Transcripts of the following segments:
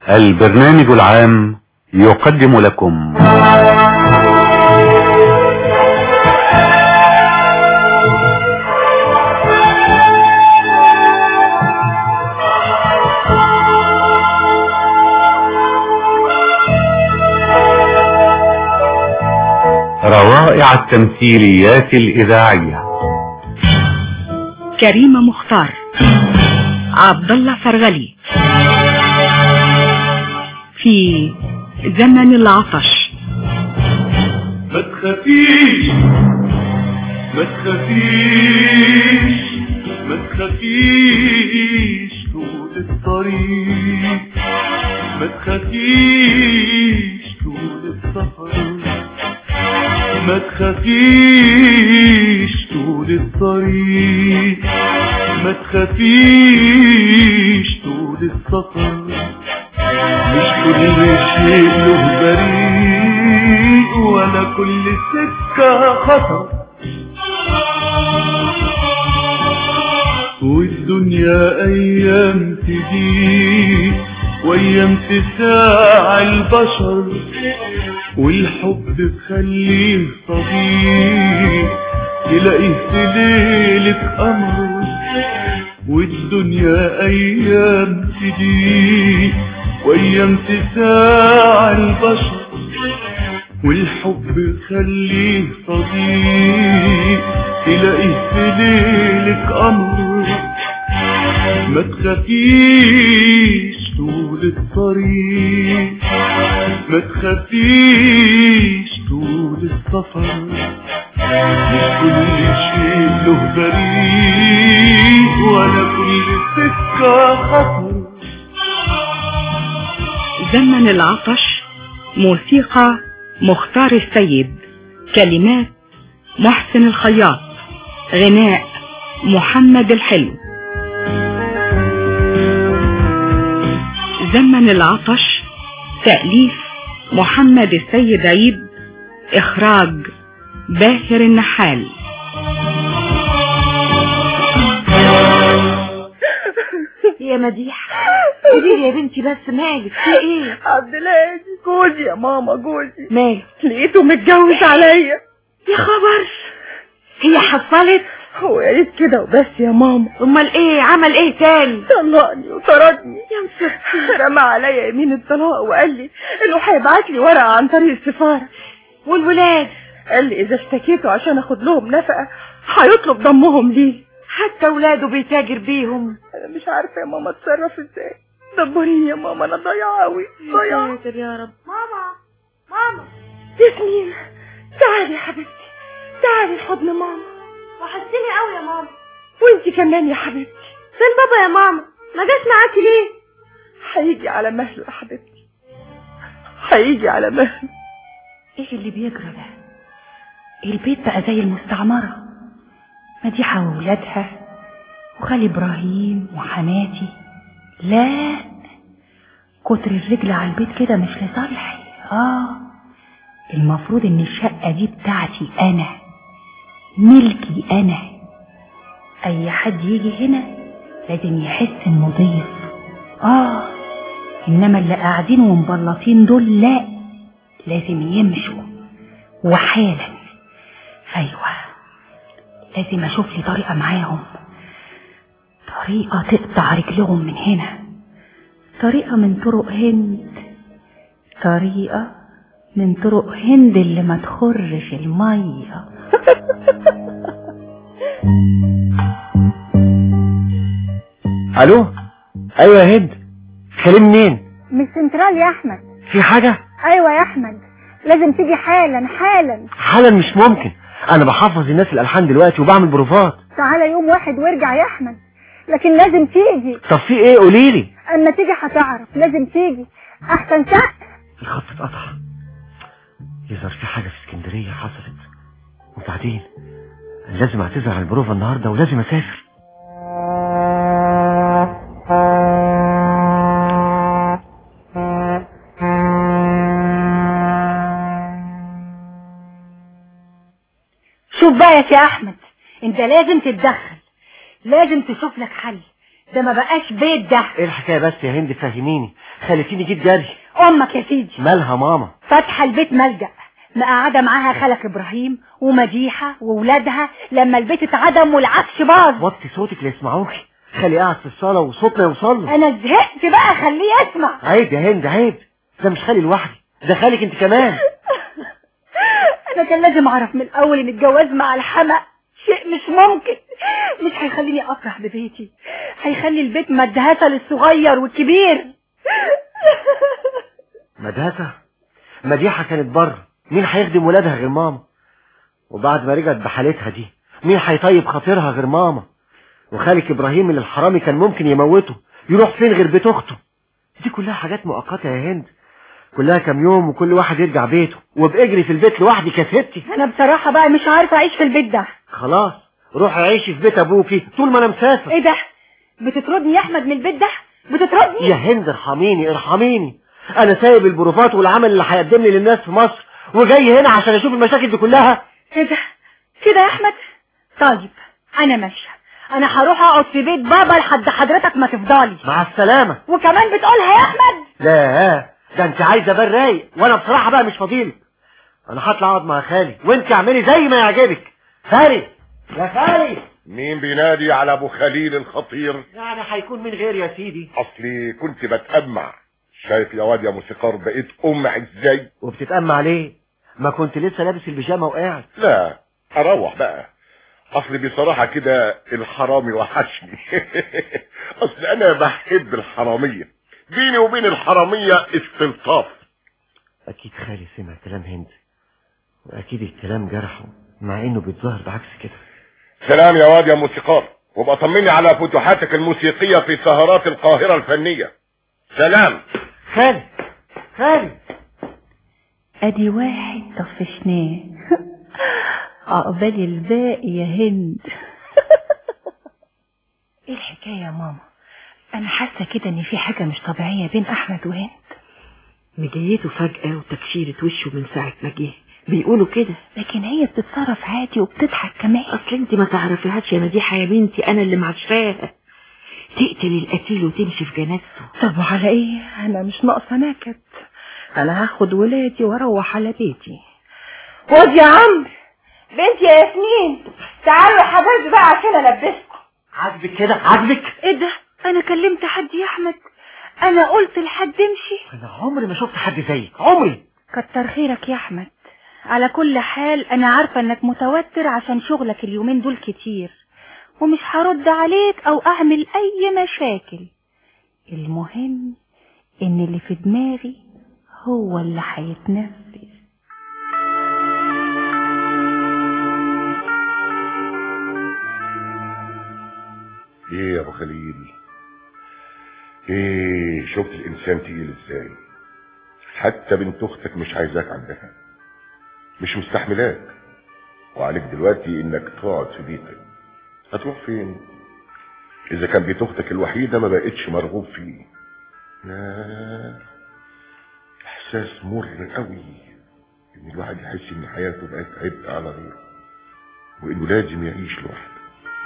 البرنامج العام يقدم لكم روائع التمثيليات الإذاعية كريمة مختار عبد الله فرغلي في زمن العطش ما تخافيش ما تخافيش ما تخافيش طول الطريق ما تخافيش طول السفر ما تخافيش طول الطريق ما تخافيش طول السفر مش كل شيء له بريء ولا كل سكة خطر والدنيا أيام تجيب وأيام تساع البشر والحب تخليه صديق تلاقيه في ليلة قمر والدنيا أيام تجيب وأيام تساع البشر والحب خليه صديق تلاقيه في ليلة قمر ما تخافيش طول الطريق ما تخافيش طول السفر مش كل شيء له بريء ولا كل سكة خطر زمن العطش موسيقى مختار السيد كلمات محسن الخياط غناء محمد الحلو زمن العطش تأليف محمد السيد عيد إخراج باهر النحال يا مديح قولي لي يا بنتي بس مالك في ايه عبد الهادي جوزي يا ماما جوزي مالك لقيته متجوز عليا يا خبر هي حصلت هو يا ريت كده وبس يا ماما امال ايه عمل ايه تاني طلقني وطردني يا مسكين رمى عليا يمين الطلاق وقال لي انه هيبعت لي ورقه عن طريق السفاره والولاد قال لي اذا اشتكيته عشان اخد لهم نفقه هيطلب ضمهم ليه حتى ولاده بيتاجر بيهم انا مش عارفه يا ماما اتصرف ازاي دبريني يا ماما انا ضايعه قوي ضايعه يا ساتر يا رب ماما ماما ياسمين تعالي يا حبيبتي تعالي في حضن ماما وحشتني قوي يا ماما وانتي كمان يا حبيبتي فين بابا يا ماما ما جاش معاكي ليه هيجي على مهله يا حبيبتي هيجي على مهله ايه اللي بيجرى ده البيت بقى زي المستعمرة مديحة وولادها وخالي ابراهيم وحماتي لا كتر الرجل على البيت كده مش لصالحي اه المفروض ان الشقة دي بتاعتي انا ملكي انا اي حد يجي هنا لازم يحس انه ضيف اه انما اللي قاعدين ومبلطين دول لا لازم يمشوا وحالا ايوه لازم اشوف لي طريقه معاهم طريقه تقطع رجلهم من هنا طريقه من طرق هند طريقه من طرق هند اللي ما تخرش الميه الو ايوه يا هند كلم منين مش سنترال يا احمد في حاجه ايوه يا احمد لازم تيجي حالا حالا حالا مش ممكن انا بحفظ الناس الالحان دلوقتي وبعمل بروفات تعالى يوم واحد وارجع يا احمد لكن لازم تيجي طب في ايه قوليلي اما تيجي هتعرف لازم تيجي احسن شق الخط اتقطع يظهر في حاجه في اسكندريه حصلت وبعدين أنا لازم اعتذر عن البروفه النهارده ولازم اسافر شوف بقى يا سي احمد انت لازم تتدخل لازم تشوف لك حل ده ما بقاش بيت ده ايه الحكايه بس يا هند فهميني خليتيني جيت جري امك يا سيدي مالها ماما فاتحه البيت ملجأ مقعده معاها خالك ابراهيم ومديحه وولادها لما البيت اتعدم والعفش باظ وطي صوتك ليسمعوكي خلي قاعد في الصاله وصوتنا يوصل له انا زهقت بقى خليه يسمع عيب يا هند عيب ده مش خالي لوحدي ده خالك انت كمان انا كان لازم اعرف من الاول ان الجواز مع الحمق شيء مش ممكن مش هيخليني افرح ببيتي هيخلي البيت مدهسه للصغير والكبير مدهسة مديحة كانت بره مين هيخدم ولادها غير ماما وبعد ما رجعت بحالتها دي مين هيطيب خاطرها غير ماما وخالك ابراهيم اللي الحرامي كان ممكن يموته يروح فين غير بيت اخته دي كلها حاجات مؤقتة يا هند كلها كام يوم وكل واحد يرجع بيته وباجري في البيت لوحدي كستي انا بصراحه بقى مش عارفه اعيش في البيت ده خلاص روحي عيشي في بيت ابوكي طول ما انا مسافر ايه ده بتطردني يا احمد من البيت ده بتطردني يا هند ارحميني ارحميني انا سايب البروفات والعمل اللي هيقدمني للناس في مصر وجاي هنا عشان اشوف المشاكل دي كلها ايه ده كده يا احمد طيب انا ماشيه انا هروح اقعد في بيت بابا لحد حضرتك ما تفضلي مع السلامة وكمان بتقولها يا احمد لا ده انت عايزه بال رايق وانا بصراحة بقى مش فضيلك انا هطلع اقعد مع خالي وانت اعملي زي ما يعجبك خالي يا خالي مين بينادي على ابو خليل الخطير يعني هيكون من غير يا سيدي اصلي كنت بتأمع شايف يا واد يا موسيقار بقيت امع ازاي وبتتأمع ليه ما كنت لسه لابس البيجامه وقاعد لا اروح بقى اصلي بصراحة كده الحرامي وحشني اصل انا بحب الحرامية بيني وبين الحرامية استلطاف اكيد خالي سمع كلام هند واكيد الكلام جرحه مع انه بيتظاهر بعكس كده سلام يا واد يا موسيقار وابقى طمني على فتوحاتك الموسيقية في سهرات القاهرة الفنية سلام خالي خالي ادي واحد طفشناه عقبال الباقي يا هند ايه الحكاية يا ماما انا حاسة كده ان في حاجة مش طبيعية بين احمد وهند مجيته فجأة وتكشيرة وشه من ساعة ما جه بيقولوا كده لكن هي بتتصرف عادي وبتضحك كمان اصل انت ما تعرفيهاش يا مديحة يا بنتي انا اللي معشراها تقتل القتيل وتمشي في جنازته طب وعلى ايه انا مش ناقصة نكد انا هاخد ولادي واروح على بيتي خد يا عمرو بنتي يا ياسمين تعالوا يا حبايبي بقى عشان البسكم عاجبك كده عاجبك ايه ده انا كلمت حد يا احمد انا قلت لحد امشي انا عمري ما شفت حد زيك عمري كتر خيرك يا احمد على كل حال انا عارفة انك متوتر عشان شغلك اليومين دول كتير ومش هرد عليك او اعمل اي مشاكل المهم ان اللي في دماغي هو اللي هيتنفذ ايه يا ابو خليل ايه شفت الانسان تقيل ازاي حتى بنت اختك مش عايزاك عندها مش مستحملاك وعليك دلوقتي انك تقعد في بيتك هتروح فين اذا كان بيت اختك الوحيده ما بقتش مرغوب فيه يا احساس مر قوي ان الواحد يحس ان حياته بقت عبء على غيره وانه لازم يعيش لوحده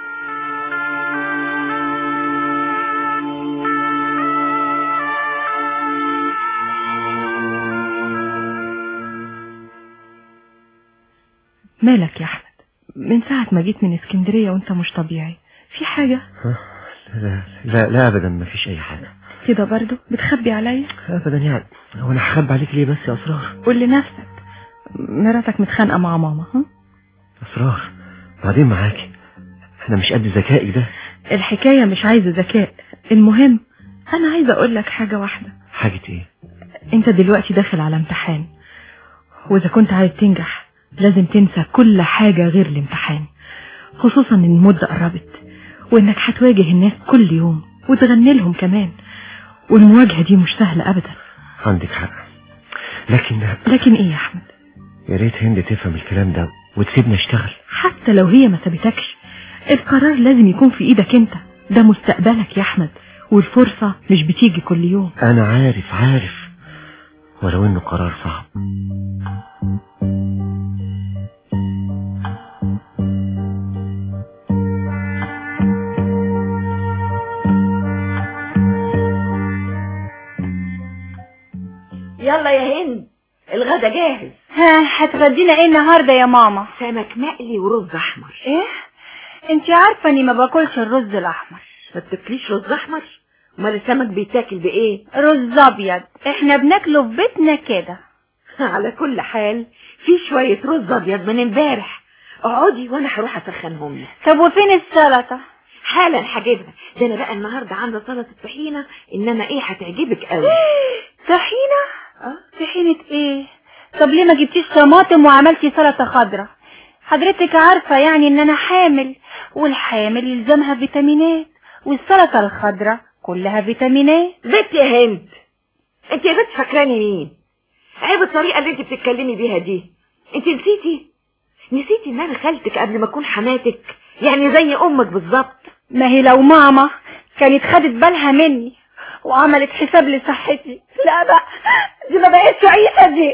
مالك يا احمد من ساعة ما جيت من اسكندرية وانت مش طبيعي في حاجة لا لا لا ابدا ما فيش اي حاجه كده برضو بتخبي عليا ابدا يعني هو انا هخبي عليك ليه بس يا اسرار قول لنفسك مراتك متخانقة مع ماما ها اسرار بعدين معاكي انا مش قد ذكائك ده الحكاية مش عايزة ذكاء المهم انا عايزة اقول لك حاجة واحدة حاجه ايه انت دلوقتي داخل على امتحان واذا كنت عايز تنجح لازم تنسى كل حاجة غير الامتحان خصوصا ان المدة قربت وانك هتواجه الناس كل يوم وتغني لهم كمان والمواجهة دي مش سهلة ابدا عندك حق لكن لكن ايه يا احمد يا ريت هند تفهم الكلام ده وتسيبني اشتغل حتى لو هي ما سابتكش القرار لازم يكون في ايدك انت ده مستقبلك يا احمد والفرصة مش بتيجي كل يوم انا عارف عارف ولو انه قرار صعب يلا يا هند الغدا جاهز ها هتغدينا ايه النهارده يا ماما سمك مقلي ورز احمر ايه انت عارفه اني ما باكلش الرز الاحمر ما بتاكليش رز احمر امال السمك بيتاكل بايه رز ابيض احنا بناكله في بيتنا كده على كل حال في شويه رز ابيض من امبارح اقعدي وانا هروح اسخنهم لك طب وفين السلطه حالا هجيبها ده انا بقى النهارده عامله سلطه طحينه انما ايه هتعجبك قوي طحينه طحينه ايه طب ليه ما جبتيش طماطم وعملتي سلطه خضراء حضرتك عارفه يعني ان انا حامل والحامل يلزمها فيتامينات والسلطه الخضراء كلها فيتامينات بنت يا هند انت يا بنت فاكراني مين عيب الطريقه اللي انت بتتكلمي بيها دي انت نسيتي نسيتي ان انا خالتك قبل ما اكون حماتك يعني زي امك بالظبط ما هي لو ماما كانت خدت بالها مني وعملت حساب لصحتي لا بقى دي ما بقتش عيشه دي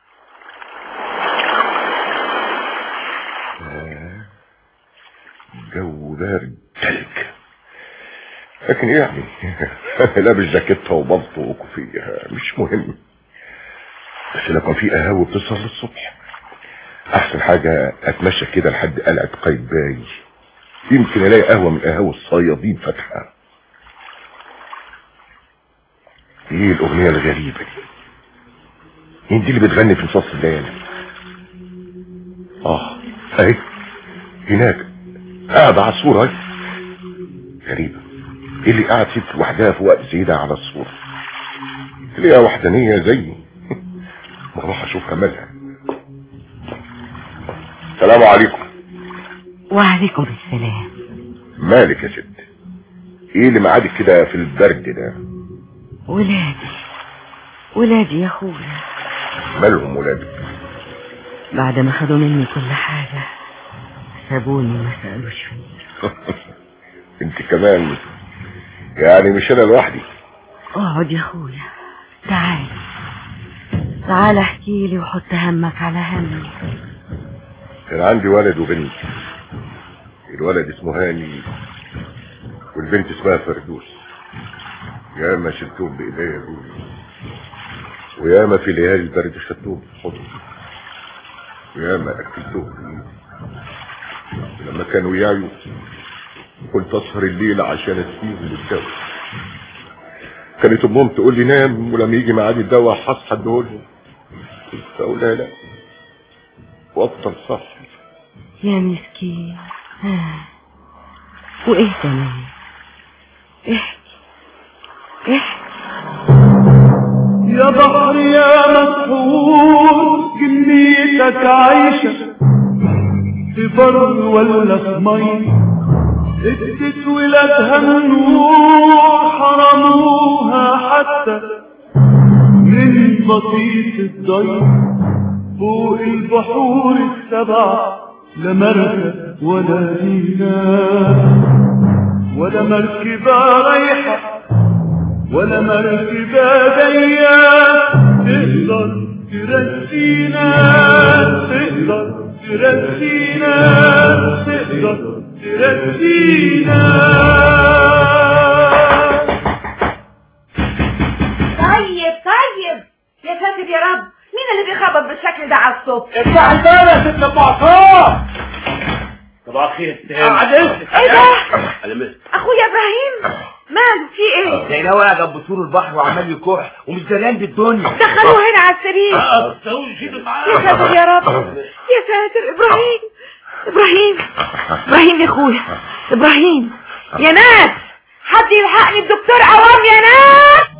الجو بارد تلج لكن ايه يعني لابس جاكيتها وبلطو وكوفية مش مهم بس لو كان في قهاوي بتصل للصبح احسن حاجة اتمشى كده لحد قلعة قايتباي يمكن الاقي قهوة من قهاوي الصيادين فاتحة ايه الاغنية الغريبة دي مين دي اللي بتغني في نصاص الليالي اه اهي هناك قاعدة على الصورة اهي غريبة ايه اللي قاعد ست لوحدها في وقت زي ده على الصورة تلاقيها وحدانية زيي ما اروح اشوفها مالها السلام عليكم وعليكم السلام مالك يا ست ايه اللي معادك كده في البرد ده ولادي ولادي يا اخويا مالهم ولادك بعد ما خدوا مني كل حاجة سابوني ما سألوش فيا انت كمان يعني مش انا لوحدي اقعد يا اخويا تعال تعال احكي لي وحط همك على همي كان عندي ولد وبنت الولد اسمه هاني والبنت اسمها فردوس يا ما شلتهم بايديا دول ويا ما في ليالي البرد خدتهم في حضني ويا ما اكلتهم بايدي لما كانوا يعيوا كنت اسهر الليل عشان اسقيهم الدواء كانت امهم تقول لي نام ولما يجي ميعاد الدواء هصحى اديهولهم كنت اقول لها لا وافضل صاحي يا مسكين آه. وايه كمان احكي احكي يا بحر يا مسحور كميتك عايشة في بر ولا في مي ادت ولادها النور حرموها حتى من بسيط الضي فوق البحور السبع لا مركب ولا دينار ولا مركبة رايحة ولا مركبة جاية تقدر ترسينا تقدر ترسينا تقدر ترسينا طيب طيب يا ساتر يا رب مين اللي بيخبط بالشكل ده على الصبح افتح الباب يا ست المعصار صباح الخير ايه ده انا مس اخويا ابراهيم ماله في ايه لقيناه واقع جنب سور البحر وعمال يكح ومش دريان بالدنيا دخلوه هنا على السرير يا ساتر يا رب يا ساتر ابراهيم ابراهيم ابراهيم يا اخويا ابراهيم يا ناس حد يلحقني الدكتور عوام يا ناس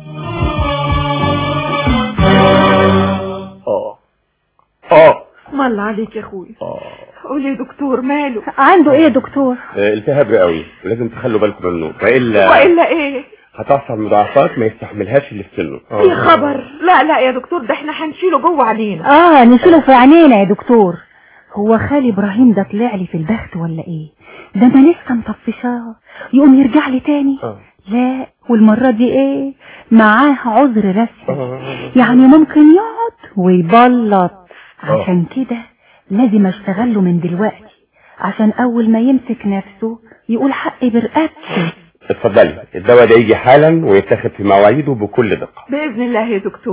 اه اه مال عليك يا اخويا قول يا دكتور ماله عنده ايه يا دكتور التهاب رئوي ولازم تخلوا بالكم منه والا والا ايه هتحصل مضاعفات ما يستحملهاش اللي في سنه يا خبر لا لا يا دكتور ده احنا هنشيله جوه علينا اه نشيله في عينينا يا دكتور هو خالي ابراهيم ده طلع لي في البخت ولا ايه ده انا لسه مطفشاه يقوم يرجع لي تاني آه. لا والمرة دي ايه معاه عذر رسمي يعني ممكن يقعد ويبلط عشان كده لازم اشتغل له من دلوقتي عشان اول ما يمسك نفسه يقول حقي برقبتي اتفضلي الدواء ده يجي حالا ويتاخد في مواعيده بكل دقة باذن الله يا دكتور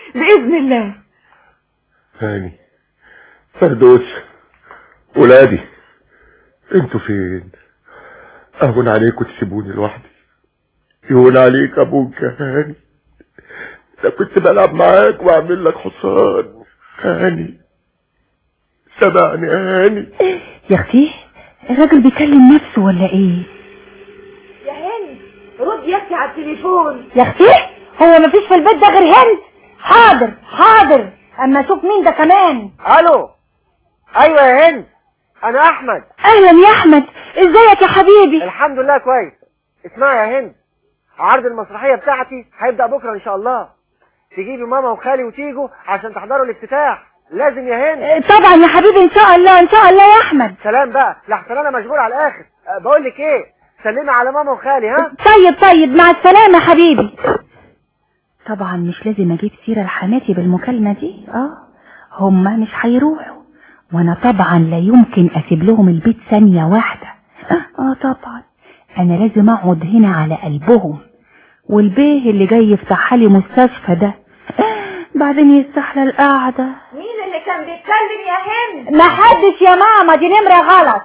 بإذن الله هاني فردوس ولادي انتوا فين اهون عليكم تسيبوني لوحدي يهون عليك ابوك يا هاني انا كنت بلعب معاك واعمل لك حصان هاني سمعني يا هاني يا اختي الراجل بيكلم نفسه ولا ايه يا هند رد يا اختي على التليفون يا اختي هو مفيش في البيت ده غير هند حاضر حاضر اما اشوف مين ده كمان الو ايوه يا هند انا احمد اهلا يا احمد ازيك يا حبيبي الحمد لله كويس اسمعي يا هند عرض المسرحيه بتاعتي هيبدا بكره ان شاء الله تجيبي ماما وخالي وتيجوا عشان تحضروا الافتتاح لازم يا هند طبعا يا حبيبي ان شاء الله ان شاء الله يا احمد سلام بقى لحسن انا مشغول على الاخر أه، بقول لك ايه سلمي على ماما وخالي ها طيب طيب مع السلامه يا حبيبي طبعا مش لازم اجيب سيرة لحماتي بالمكالمة دي اه هما مش هيروحوا وانا طبعا لا يمكن اسيب لهم البيت ثانية واحدة اه, آه طبعا انا لازم اقعد هنا على قلبهم والبيه اللي جاي يفتح لي مستشفى ده بعدين يستحلى القعدة مين اللي كان بيتكلم يا هند ما حدش يا ماما دي نمره غلط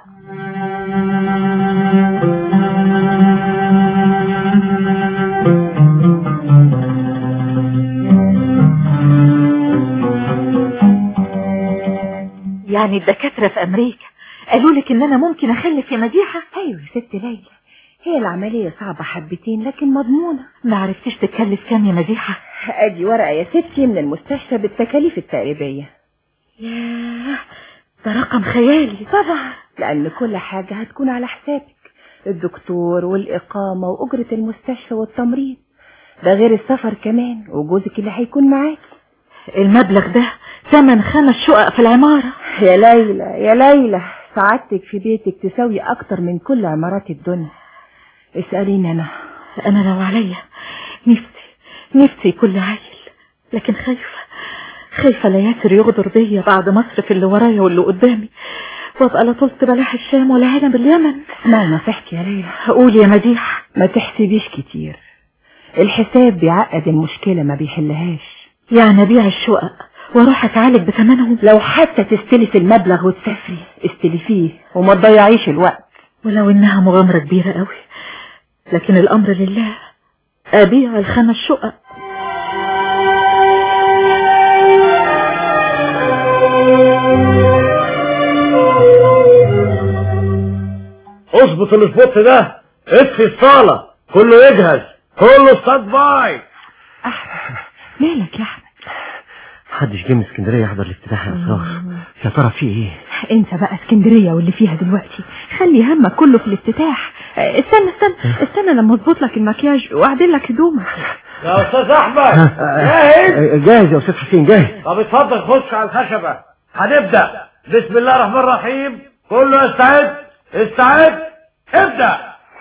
يعني الدكاترة في أمريكا قالوا لك إن أنا ممكن أخلف يا مديحة ايوه يا ست ليلى هي العملية صعبة حبتين لكن مضمونة ما عرفتش تكلف كام يا مديحة ادي ورقة يا ستي من المستشفى بالتكاليف التقريبية ياه ده رقم خيالي طبعا لان كل حاجة هتكون على حسابك الدكتور والإقامة وأجرة المستشفى والتمريض ده غير السفر كمان وجوزك اللي هيكون معاكي المبلغ ده ثمن خمس شقق في العمارة يا ليلى يا ليلى سعادتك في بيتك تساوي أكتر من كل عمارات الدنيا اسأليني أنا أنا لو عليا نفسي نفسي كل عيل لكن خايفة خايفة لا ياسر يغدر بيا بعد مصرف اللي ورايا واللي قدامي وابقى لا طلت بلاح الشام ولا عنب اليمن اسمعي نصيحتي يا ليلى قول يا مديح ما تحسبيش كتير الحساب بيعقد المشكلة ما بيحلهاش يعني ابيع الشقق واروح اتعالج بثمنهم لو حتى تستلف المبلغ وتسافري استلفيه وما تضيعيش الوقت ولو انها مغامرة كبيرة قوي لكن الامر لله ابيع الخمس شقق اظبط السبوت ده اطفي الصالة كله يجهز كله ستاند باي مالك يا احمد محدش جه من اسكندريه يحضر الافتتاح يا اسرار يا ترى في ايه انت بقى اسكندرية واللي فيها دلوقتي خلي همك كله في الافتتاح اه، استنى استنى استنى لما اظبط لك المكياج واعدل لك هدومك يا استاذ احمد جاهز جاهز يا استاذ حسين جاهز طب اتفضل خش على الخشبة هنبدأ بسم الله الرحمن الرحيم كله يستعد استعد ابدأ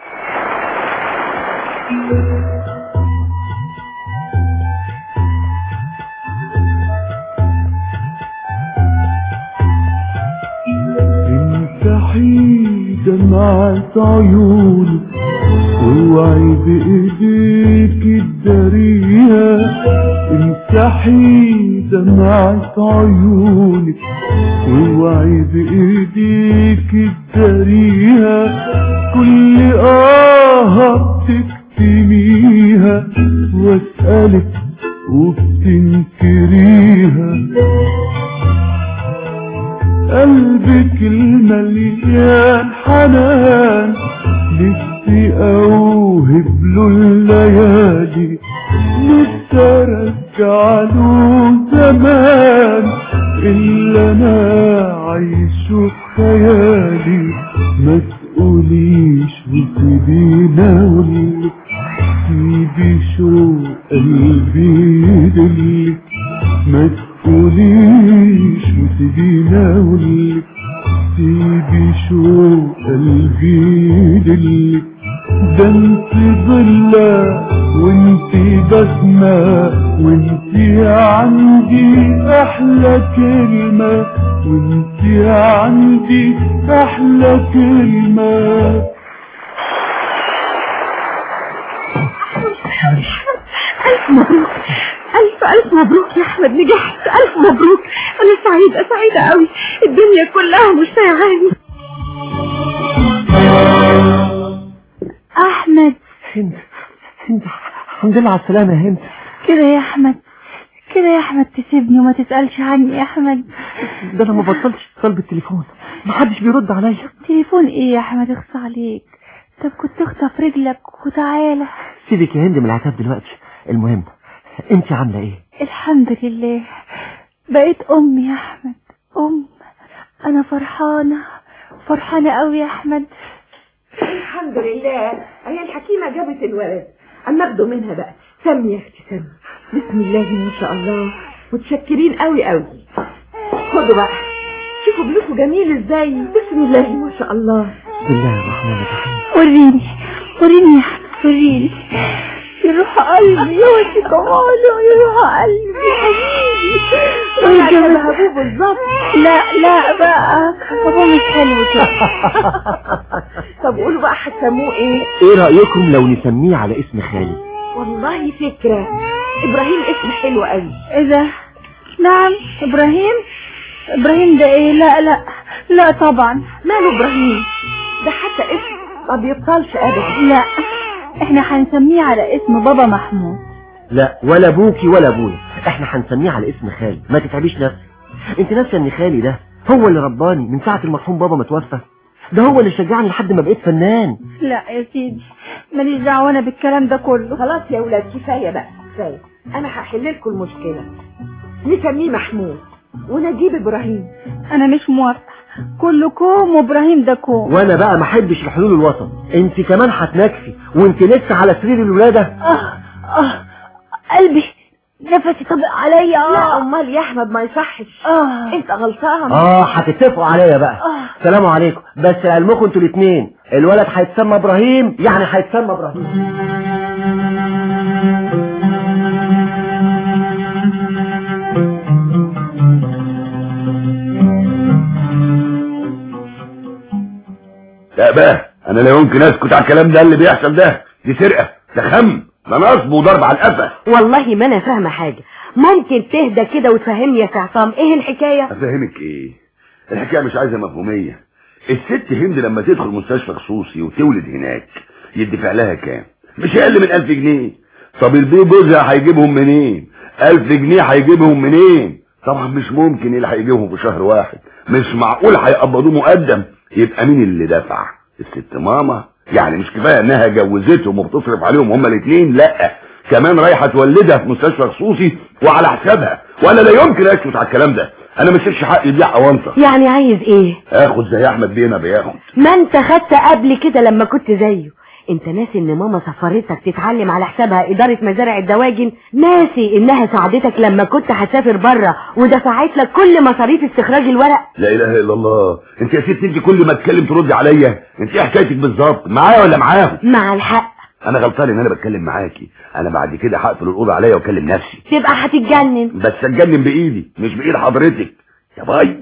امسحي دمعة عيوني واوعي بايديك تداريها امسحي دمعة عيونك واوعي بايديك تداريها كل آه بتكتميها واسألك وبتنكريها قلبك المليان حنان نفسي اوهب له الليالي نفسي ارجع له زمان اللي انا عايشه في خيالي ما تقوليش وسيبينا اقولك سيبي شو قلبي يدلك ما تقوليش وسيبينا اقولك سيبي شو قلبي يدلك ده انت ضلة وانت بسمة وانت عندي احلى كلمة وانت عندي احلى كلمة ألف مبروك ألف ألف ألف مبروك يا أحمد نجحت ألف مبروك أنا سعيدة سعيدة قوي الدنيا كلها مش سايعاني احمد هند هند الحمد لله على السلامة يا هند كده يا احمد كده يا احمد تسيبني وما تسألش عني يا احمد ده انا ما بطلش اتصال بالتليفون محدش بيرد عليا تليفون ايه يا احمد اخص عليك طب كنت اخطف رجلك وتعالى سيبك يا هند من العتاب دلوقتي المهم انت عاملة ايه الحمد لله بقيت ام يا احمد ام انا فرحانة فرحانة قوي يا احمد الحمد لله هي الحكيمة جابت الولد أما أخده منها بقى سمي يا أختي سمي بسم الله ما شاء الله متشكرين قوي قوي خدوا بقى شوفوا ابنكم جميل ازاي بسم الله ما شاء الله بسم الله الرحمن الرحيم وريني وريني يا احمد وريني يروح قلبي يا وانت كماله يروح قلبي حبيبي طلع شبه أبوه بالظبط لا لا بقى ابوه مش حلو كده طب قولوا بقى هتسموه ايه ايه رأيكم لو نسميه على اسم خالي والله فكرة إبراهيم اسم حلو قوي ايه ده نعم ابراهيم ابراهيم ده ايه لا لا لا طبعا ماله إبراهيم ده حتى اسم ما بيبطلش أبدا لا احنا هنسميه على اسم بابا محمود لا ولا ابوكي ولا ابويا احنا هنسميه على اسم خالي ما تتعبيش نفسك انت ناسيه ان خالي ده هو اللي رباني من ساعة المرحوم بابا ما توفى ده هو اللي شجعني لحد ما بقيت فنان لا يا سيدي ماليش دعوه انا بالكلام ده كله خلاص يا ولاد كفاية بقى كفاية أنا هحل لكم المشكلة نسميه محمود ونجيب إبراهيم انا مش موافقه كلكم وابراهيم ده كوم وانا بقى ما احبش الحلول الوسط انت كمان هتنكفي وانت لسه على سرير الولادة اه اه قلبي نفسي طبق عليا لا اه أمال يا أحمد ما يصحش اه أنت غلطان اه هتتفقوا عليا بقى آه. سلام عليكم بس لعلمكم انتوا الاثنين الولد هيتسمى ابراهيم يعني هيتسمى ابراهيم لا بقى انا لا يمكن اسكت على الكلام ده اللي بيحصل ده دي سرقه ده خم ده نصب وضرب على القفا والله ما أنا فاهمة حاجة ممكن تهدى كده وتفهمني يا عصام إيه الحكاية افهمك ايه الحكايه مش عايزه مفهوميه الست هند لما تدخل مستشفى خصوصي وتولد هناك يدفع لها كام مش اقل من ألف جنيه طب البيه جوزها هيجيبهم منين ألف جنيه هيجيبهم منين طبعا مش ممكن ايه اللي هيجيبهم في شهر واحد مش معقول هيقبضوه مقدم يبقى مين اللي دفع الست ماما يعني مش كفايه انها جوزتهم وبتصرف عليهم هما الاثنين لا كمان رايحه تولدها في مستشفى خصوصي وعلى حسابها وانا لا يمكن اسكت على الكلام ده انا ما سيبش حقي يضيع اونطه يعني عايز إيه اخد زي احمد بينا بياخد ما انت خدت قبل كده لما كنت زيه انت ناسي ان ماما سفرتك تتعلم على حسابها ادارة مزارع الدواجن ناسي انها ساعدتك لما كنت هتسافر بره ودفعت لك كل مصاريف استخراج الورق لا اله الا الله انت يا ست انت كل ما اتكلم تردي عليا انت ايه حكايتك بالظبط معايا ولا معاهم مع الحق انا غلطان ان انا بتكلم معاكي انا بعد كده هقفل الاوضه عليا واكلم نفسي تبقى هتتجنن بس اتجنن بايدي مش بايد حضرتك يا باي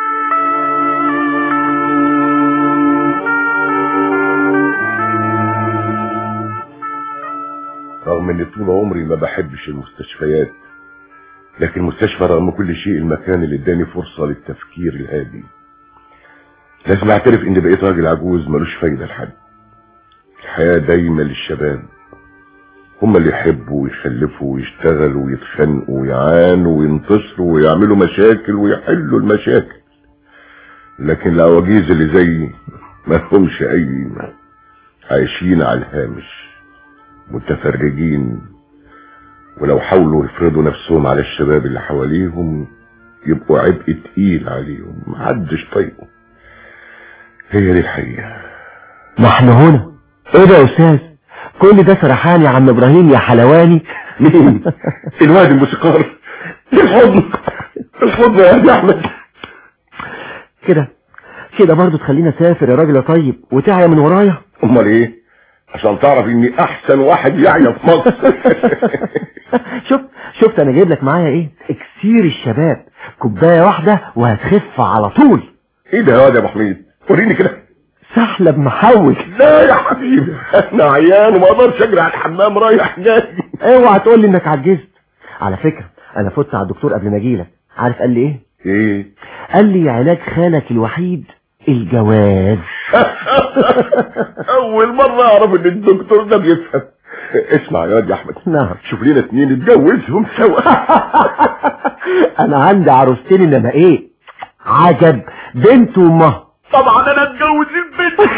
رغم ان طول عمري ما بحبش المستشفيات لكن المستشفى رغم كل شيء المكان اللي اداني فرصة للتفكير الهادي لازم اعترف اني بقيت راجل عجوز ملوش فايدة لحد الحياة دايما للشباب هم اللي يحبوا ويخلفوا ويشتغلوا ويتخانقوا ويعانوا وينتصروا ويعملوا مشاكل ويحلوا المشاكل لكن العواجيز اللي زيي ما لهمش اي قيمة عايشين على الهامش متفرجين ولو حاولوا يفرضوا نفسهم على الشباب اللي حواليهم يبقوا عبء تقيل عليهم محدش طايقه هي دي الحقيقة ما احنا هنا ايه ده يا استاذ كل ده سرحان يا عم ابراهيم يا حلواني مين الواد الموسيقار الحضن الحضن يا ابن احمد كده كده برضه تخلينا اسافر يا راجل يا طيب وتعيا من ورايا امال ايه عشان تعرف اني احسن واحد يعيا في مصر شفت شفت انا جايب لك معايا ايه اكسير الشباب كوبايه واحده وهتخف على طول ايه ده يا واد يا ابو حميد وريني كده سحلب محوج لا يا حبيبي انا عيان وما اقدرش اجري على الحمام رايح جاي اوعى تقول لي انك عجزت على فكره انا فت على الدكتور قبل ما اجيلك عارف قال لي ايه ايه قال لي علاج خالك الوحيد الجواز اول مرة اعرف ان الدكتور ده بيفهم اسمع يا واد يا احمد نعم شوف لنا اتنين نتجوزهم سوا انا عندي عروستين انما ايه عجب بنت وامها طبعا انا اتجوز البنت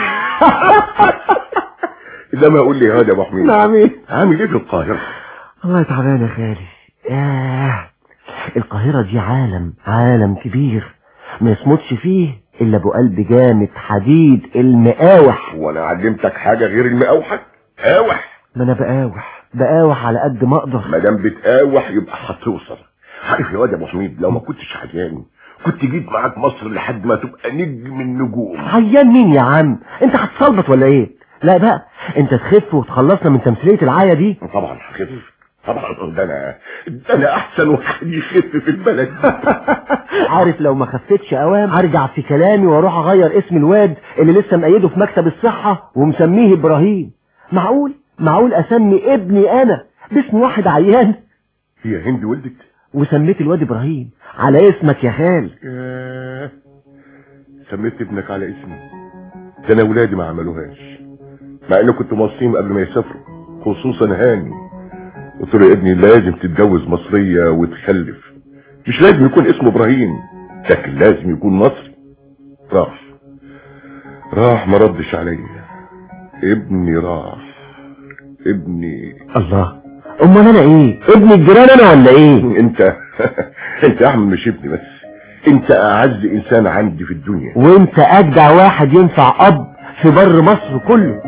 انما قول لي هذا يا ابو حميد نعم ايه عامل ايه في القاهرة والله تعبان يا خالي ياه القاهرة دي عالم عالم كبير ما يصمتش فيه الا ابو قلب جامد حديد المقاوح وانا علمتك حاجة غير المقاوحة قاوح ما انا بقاوح بقاوح على قد ما اقدر ما دام بتقاوح يبقى هتوصل عارف يا واد يا ابو حميد لو ما كنتش عيان كنت جيت معاك مصر لحد ما تبقى نجم النجوم عيان مين يا عم انت هتصلبط ولا ايه لا بقى انت تخف وتخلصنا من تمثيلية العاية دي طبعا هخف طبعا ده انا ده انا احسن واحد يخف في البلد عارف لو ما خفتش اوام هرجع في كلامي واروح اغير اسم الواد اللي لسه مقيده في مكتب الصحة ومسميه ابراهيم معقول معقول اسمي ابني انا باسم واحد عيان هي هند ولدت وسميت الواد ابراهيم على اسمك يا خال ياه. سميت ابنك على اسمي ده انا ولادي ما عملوهاش مع اني كنت موصيهم قبل ما يسافروا خصوصا هاني قلت له يا ابني لازم تتجوز مصرية وتخلف مش لازم يكون اسمه ابراهيم لكن لازم يكون مصري راح راح ما ردش عليا ابني راح ابني الله امال انا ايه ابن الجيران انا ولا ايه انت انت يا احمد مش ابني بس انت اعز انسان عندي في الدنيا وانت اجدع واحد ينفع اب في بر مصر كله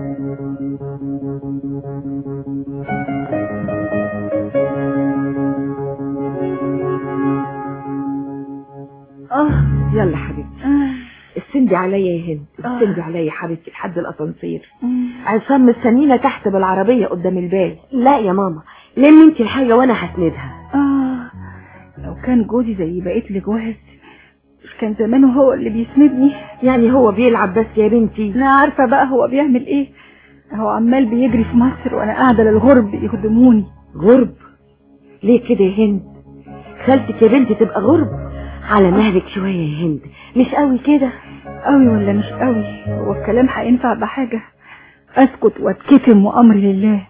اه يلا حبيبتي استندي عليا يا هند استندي عليا يا حبيبتي لحد الاسانسير عصام مستنينا تحت بالعربية قدام الباب لا يا ماما لم انت الحاجة وانا هسندها آه لو كان جوزي زي بقية الجواز مش كان زمانه هو اللي بيسندني يعني هو بيلعب بس يا بنتي انا عارفة بقى هو بيعمل ايه هو عمال بيجري في مصر وانا قاعدة للغرب يخدموني غرب ليه كده يا هند خالتك يا بنتي تبقى غرب على مهلك شوية يا هند مش قوي كده قوي ولا مش قوي هو الكلام هينفع بحاجة اسكت واتكتم وامري لله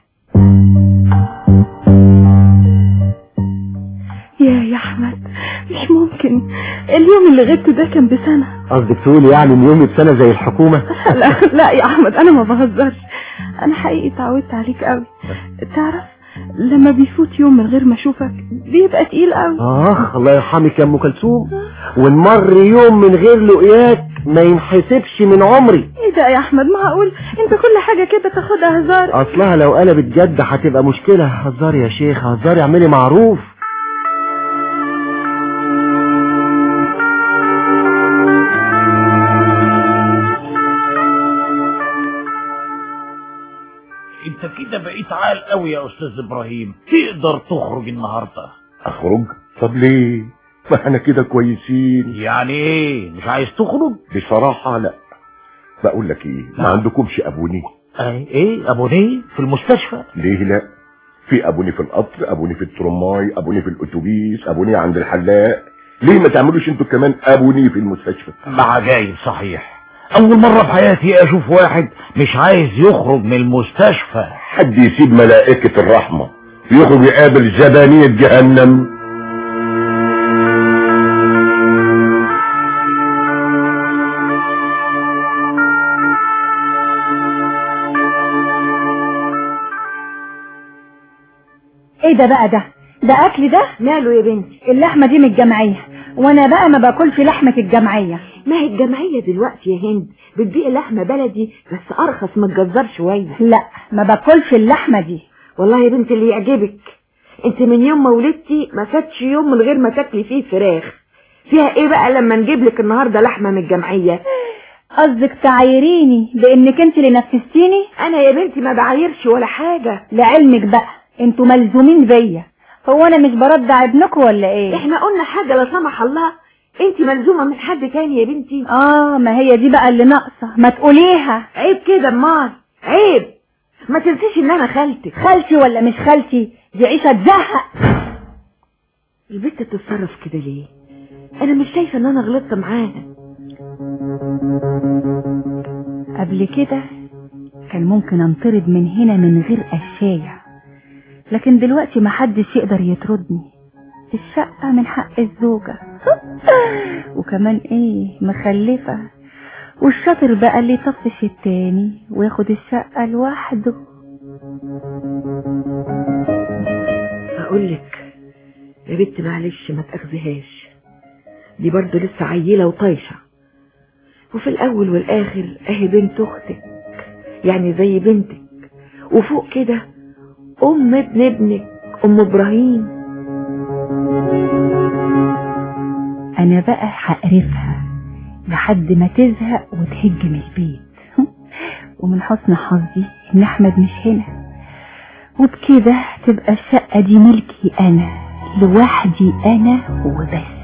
يا يا احمد مش ممكن اليوم اللي غبته ده كان بسنة قصدك تقول يعني ان يومي بسنة زي الحكومة لا لا يا احمد انا ما بهزرش انا حقيقي اتعودت عليك قوي تعرف لما بيفوت يوم من غير ما اشوفك بيبقى تقيل قوي اخ الله يرحمك يا ام كلثوم ونمر يوم من غير لقياك ما ينحسبش من عمري ايه ده يا احمد معقول انت كل حاجة كده تاخدها هزار اصلها لو قلبت جد هتبقى مشكلة هزاري يا شيخ هزاري اعملي معروف انت كده بقيت عال قوي يا استاذ ابراهيم تقدر تخرج النهارده اخرج طب ليه ما احنا كده كويسين يعني ايه مش عايز تخرج بصراحة لا بقول لك ايه ما نعم. عندكمش ابوني ايه ايه ابونيه في المستشفى ليه لا في ابوني في القطر ابوني في الترماي ابوني في الاتوبيس ابوني عند الحلاق ليه ما تعملوش انتوا كمان ابوني في المستشفى عجايب صحيح اول مرة في حياتي اشوف واحد مش عايز يخرج من المستشفى حد يسيب ملائكة الرحمة يخرج يقابل زبانية جهنم ايه ده بقى ده ده اكل ده ماله يا بنتي اللحمة دي من الجمعية وانا بقى ما باكلش لحمة الجمعية ما هي الجمعية دلوقتي يا هند بتبيع لحمة بلدي بس ارخص من الجزار شوية لا ما باكلش اللحمة دي والله يا بنتي اللي يعجبك انت من يوم ما ولدتي ما فاتش يوم من غير ما تاكلي فيه فراخ فيها ايه بقى لما نجيب لك النهارده لحمه من الجمعيه قصدك تعايريني بانك انت اللي نفستيني انا يا بنتي ما بعايرش ولا حاجه لعلمك بقى انتوا ملزومين بيا هو انا مش برضع ابنكم ولا ايه احنا قلنا حاجه لا سمح الله انت ملزومه من حد تاني يا بنتي اه ما هي دي بقى اللي ناقصه ما تقوليها عيب كده امال عيب ما تنسيش ان انا خالتك خالتي ولا مش خالتي دي عيشه تزهق البنت بتتصرف كده ليه انا مش شايفه ان انا غلطت معاها قبل كده كان ممكن انطرد من هنا من غير قشاية لكن دلوقتي محدش يقدر يطردني الشقة من حق الزوجة وكمان ايه مخلفة والشاطر بقى اللي يطفش التاني وياخد الشقة لوحده اقول لك يا بنت معلش ما تاخذهاش دي برضه لسه عيله وطايشه وفي الاول والاخر اهي بنت اختك يعني زي بنتك وفوق كده ام ابن ابنك ام ابراهيم انا بقى هقرفها لحد ما تزهق وتهجم البيت ومن حسن حظي ان احمد مش هنا وبكده تبقى الشقة دي ملكي انا لوحدي انا وبس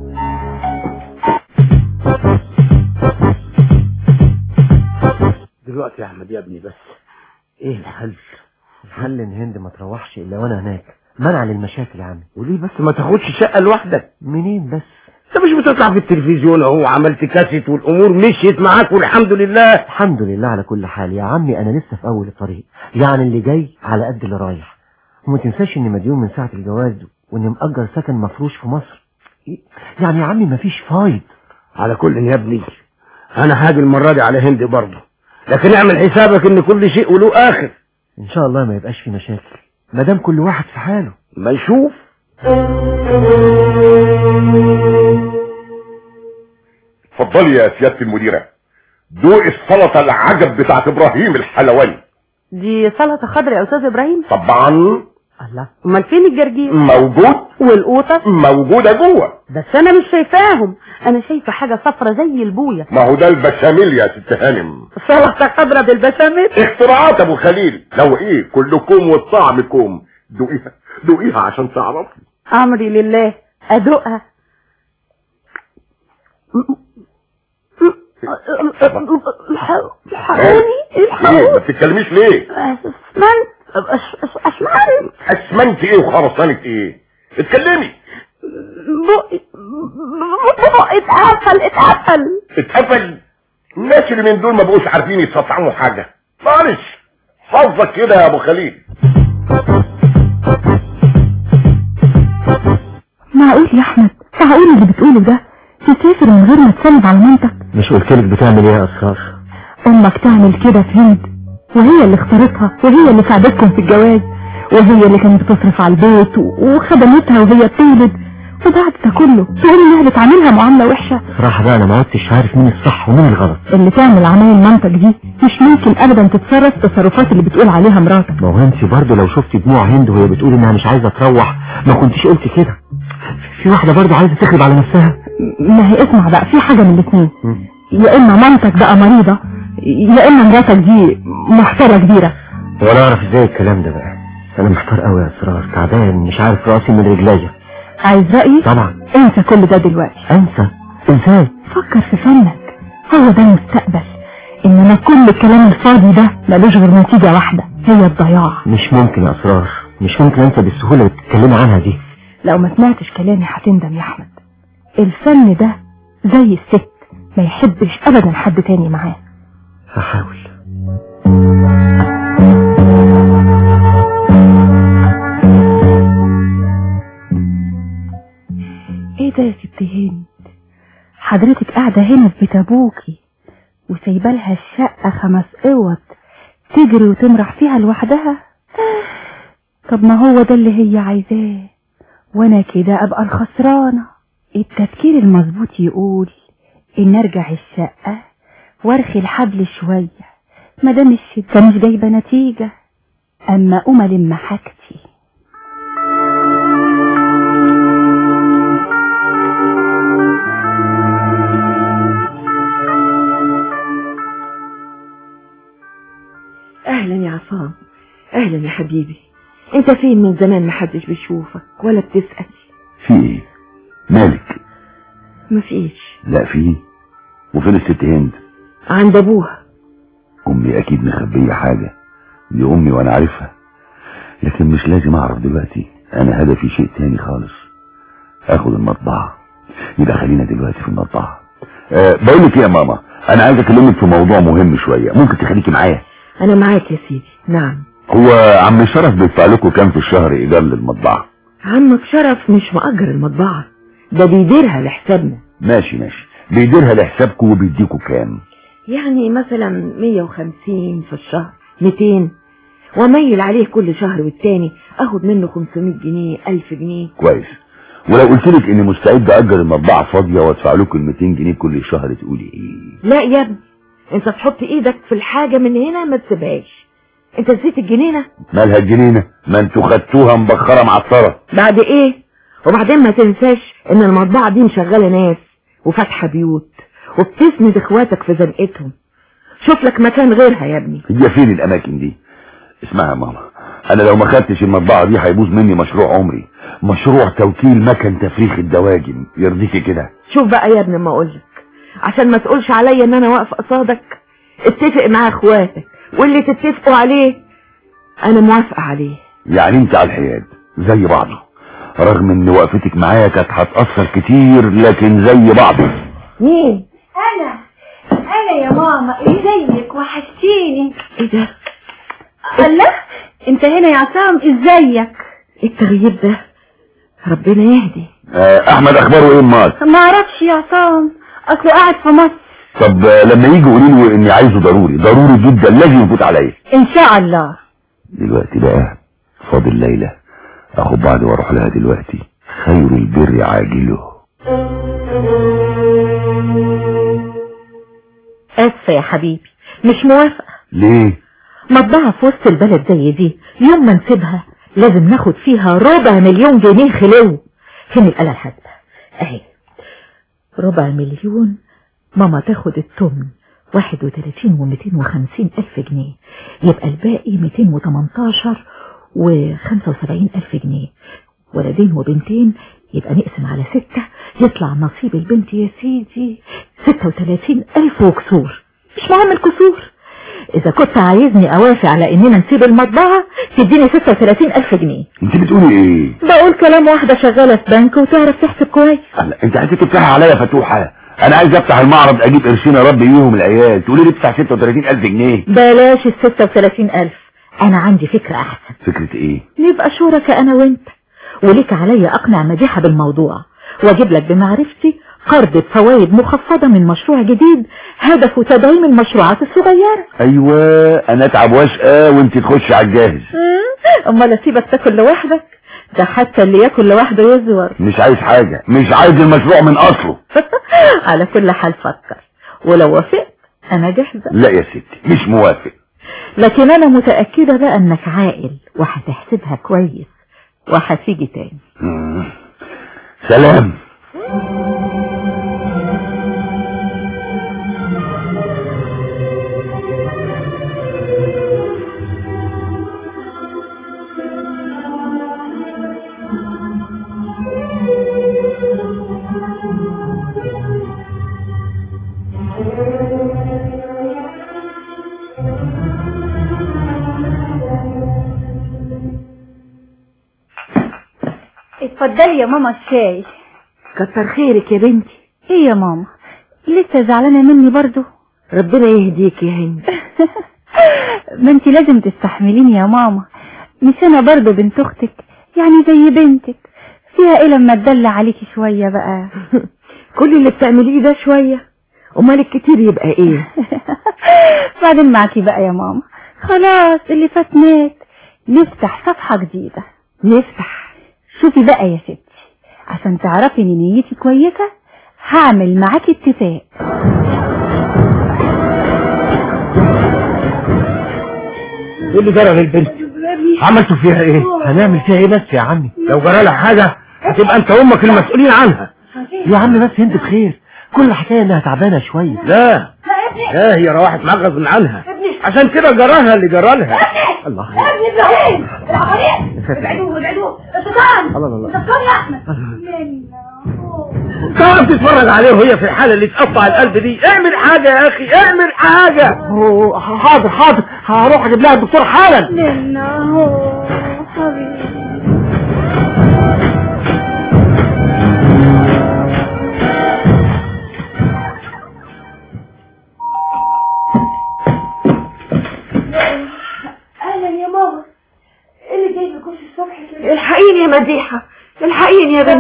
دلوقتي يا احمد يا ابني بس ايه الحل الحل ان هند ما تروحش الا وانا هناك منع للمشاكل يا عمي وليه بس ما تاخدش شقة لوحدك منين بس انت مش بتطلع في التلفزيون اهو عملت كاسيت والامور مشيت معاك والحمد لله الحمد لله على كل حال يا عمي انا لسه في اول الطريق يعني اللي جاي على قد اللي رايح وما تنساش اني مديون من ساعة الجواز واني مأجر سكن مفروش في مصر يعني يا عمي مفيش فايد على كل يا ابني انا هاجي المرة دي على هند برضه لكن اعمل حسابك ان كل شيء وله اخر ان شاء الله ما يبقاش في مشاكل ما دام كل واحد في حاله ما نشوف اتفضلي يا سيادة المديرة دوق السلطة العجب بتاعت ابراهيم الحلواني دي سلطة خضراء يا أستاذ إبراهيم طبعا الله أمال فين الجرجير موجود والقوطة موجودة جوه بس أنا مش شايفاهم أنا شايفة حاجة صفرة زي البوية ما هو ده البشاميل يا ست هانم سلطة خضراء بالبشاميل اختراعات ابو خليل لو ايه كلكم والطعم كوم دوقيها دوقيها عشان تعرفي أمري لله أدوقها الحقوني ايه الحقوني ما بتتكلميش ليه اسمنت اسمنت اسمنت ايه وخرسانة ايه اتكلمي بقي بقي اتقفل اتقفل اتقفل الناس اللي من دول ما بقوش عارفين يستطعموا حاجة معلش حظك كده يا ابو خليل معقول يا احمد معقول اللي بتقوله ده تسافر من غير ما تسلم على مامتك مش قلتلك بتعمل ايه يا اسرار امك تعمل كده في هند وهي اللي اختارتها وهي اللي ساعدتكم في الجواز وهي اللي كانت بتصرف على البيت و- وخدمتها وهي بتولد وبعد ده كله تقول انها بتعاملها معامله وحشه صراحة بقى انا ما عدتش عارف مين الصح ومين الغلط اللي تعمل عمايل مامتك دي مش ممكن ابدا تتصرف تصرفات اللي بتقول عليها مراتك ما هو انت برضه لو شفتي دموع هند وهي بتقول انها مش عايزة تروح ما كنتش قلت كده في واحدة برضه عايزة تخرب على نفسها ما هي اسمع بقى في حاجه من الاثنين يا اما مامتك بقى مريضه يا اما مراتك دي محتاره كبيره ولا اعرف ازاي الكلام ده بقى انا محتار قوي يا اسرار تعبان مش عارف راسي من رجليا عايز رايي طبعا انسى كل ده دلوقتي انسى ازاي فكر في فنك هو ده المستقبل انما كل الكلام الفاضي ده ملوش غير نتيجه واحده هي الضياع مش ممكن يا اسرار مش ممكن انسى بالسهولة اللي بتتكلمي عنها دي لو ما سمعتش كلامي هتندم يا احمد الفن ده زي الست ما يحبش ابدا حد تاني معاه هحاول ايه ده يا ست هند حضرتك قاعدة هنا في بيت ابوكي وسايبه لها الشقة خمس اوض تجري وتمرح فيها لوحدها طب ما هو ده اللي هي عايزاه وانا كده ابقى الخسرانة التفكير المظبوط يقول ان ارجع الشقة وارخي الحبل شوية مادام الشدة مش جايبة نتيجة اما اقوم الم حاجتي اهلا يا عصام اهلا يا حبيبي انت فين من زمان محدش بيشوفك ولا بتسأل في ايه مالك مفيش لا في وفين الست هند عند ابوها امي اكيد مخبية حاجة دي امي وانا عارفها لكن مش لازم اعرف دلوقتي انا هدفي شيء تاني خالص اخد المطبعة يبقى خلينا دلوقتي في المطبعة أه بقول لك ايه يا ماما انا عايز اكلمك في موضوع مهم شوية ممكن تخليكي معايا انا معاك يا سيدي نعم هو عم شرف بيدفع لكم كام في الشهر ايجار للمطبعة عمك شرف مش مأجر المطبعة ده بيديرها لحسابنا ماشي ماشي بيديرها لحسابكم وبيديكوا كام يعني مثلا 150 في الشهر 200 واميل عليه كل شهر والتاني اخد منه 500 جنيه 1000 جنيه كويس ولو قلت لك اني مستعد اجر المطبعة فاضية وادفع لكم ال 200 جنيه كل شهر تقولي ايه لا يا ابني انت تحط ايدك في الحاجة من هنا ما تسيبهاش انت نسيت الجنينة مالها الجنينة ما انتوا خدتوها مبخرة معطرة بعد ايه وبعدين ما تنساش ان المطبعة دي مشغلة ناس وفاتحة بيوت وبتسند اخواتك في زنقتهم شوف لك مكان غيرها يا ابني هي فين الاماكن دي اسمعي يا ماما انا لو ما خدتش المطبعة دي هيبوظ مني مشروع عمري مشروع توكيل مكن تفريخ الدواجن يرضيكي كده شوف بقى يا ابني ما اقولك عشان ما تقولش عليا ان انا واقفه قصادك اتفق مع اخواتك واللي تتفقوا عليه انا موافقه عليه يعني انت على الحياد زي بعضه رغم ان وقفتك معايا كانت هتأثر كتير لكن زي بعضه مين انا انا يا ماما ازيك وحشتيني ايه ده الله انت هنا يا عصام ازيك التغيير ده ربنا يهدي آه احمد اخباره ايه امال ما اعرفش يا عصام اصله قاعد في مصر طب آه لما يجي قولي له اني عايزه ضروري ضروري جدا لازم يفوت عليا ان شاء الله دلوقتي بقى فاضل ليلى اخد بعضي واروح لها دلوقتي خير البر عاجله اسفة يا حبيبي مش موافقة ليه مطبعة في وسط البلد زي دي يوم ما نسيبها لازم ناخد فيها ربع مليون جنيه خلو فين الآلة الحاسبة اهي ربع مليون ماما تاخد التمن واحد وتلاتين ومتين وخمسين ألف جنيه يبقى الباقي ميتين وتمنتاشر وخمسة وسبعين ألف جنيه ولدين وبنتين يبقى نقسم على ستة يطلع نصيب البنت يا سيدي ستة وتلاتين ألف وكسور مش مهم الكسور إذا كنت عايزني أوافق على إننا نسيب المطبعة تديني ستة وتلاتين ألف جنيه انت بتقولي ايه بقول كلام واحدة شغالة في بنك وتعرف تحسب كويس الله انت عايزة تفتحي عليا فتوحة انا عايز افتح المعرض اجيب قرشين اربي بيهم العيال تقولي لي بتاع 36000 جنيه بلاش ال 36000 انا عندي فكرة احسن فكرة ايه نبقى شركاء انا وانت وليك عليا اقنع مديحة بالموضوع واجيب لك بمعرفتي قرض بفوائد مخفضة من مشروع جديد هدفه تدعيم المشروعات الصغيرة ايوه انا اتعب واشقى وانت تخش على الجاهز امال اسيبك تاكل لوحدك ده حتى اللي ياكل لوحده يزور مش عايز حاجة مش عايز المشروع من اصله على كل حال فكر ولو وافقت انا جاهزة لا يا ستي مش موافق لكن انا متأكدة بقى انك عاقل وهتحسبها كويس وهتيجي تاني مم. سلام اتفضلي يا ماما الشاي كتر خيرك يا بنتي ايه يا ماما لسه زعلانة مني برضو ربنا يهديك يا هند ما انت لازم تستحمليني يا ماما مش انا برضو بنت اختك يعني زي بنتك فيها ايه لما اتدلع عليكي شوية بقى كل اللي بتعمليه ده شوية امال الكتير يبقى ايه بعدين معاكي بقى يا ماما خلاص اللي فات مات نفتح صفحة جديدة نفتح شوفي بقى يا ستي عشان تعرفي ان نيتي كويسة هعمل معاكي اتفاق ايه اللي جرى للبنت عملتوا فيها ايه هنعمل فيها ايه بس يا عمي لو جرى لها حاجة هتبقى انت وامك المسؤولين عنها يا عم بس هند بخير كل الحكايه انها تعبانه شويه لا لا هي روحت معاك غصب عنها عشان كده جراها اللي جرى لها الله يا ابني ابراهيم العملية ابعدوه ابعدوه الشيطان الله الله الله الشيطان يا احمد تعرف تتفرج عليه وهي في الحالة اللي تقطع القلب دي اعمل حاجة يا اخي اعمل حاجة أوه، حاضر حاضر هروح اجيب لها الدكتور حالا لنا هو حبيبي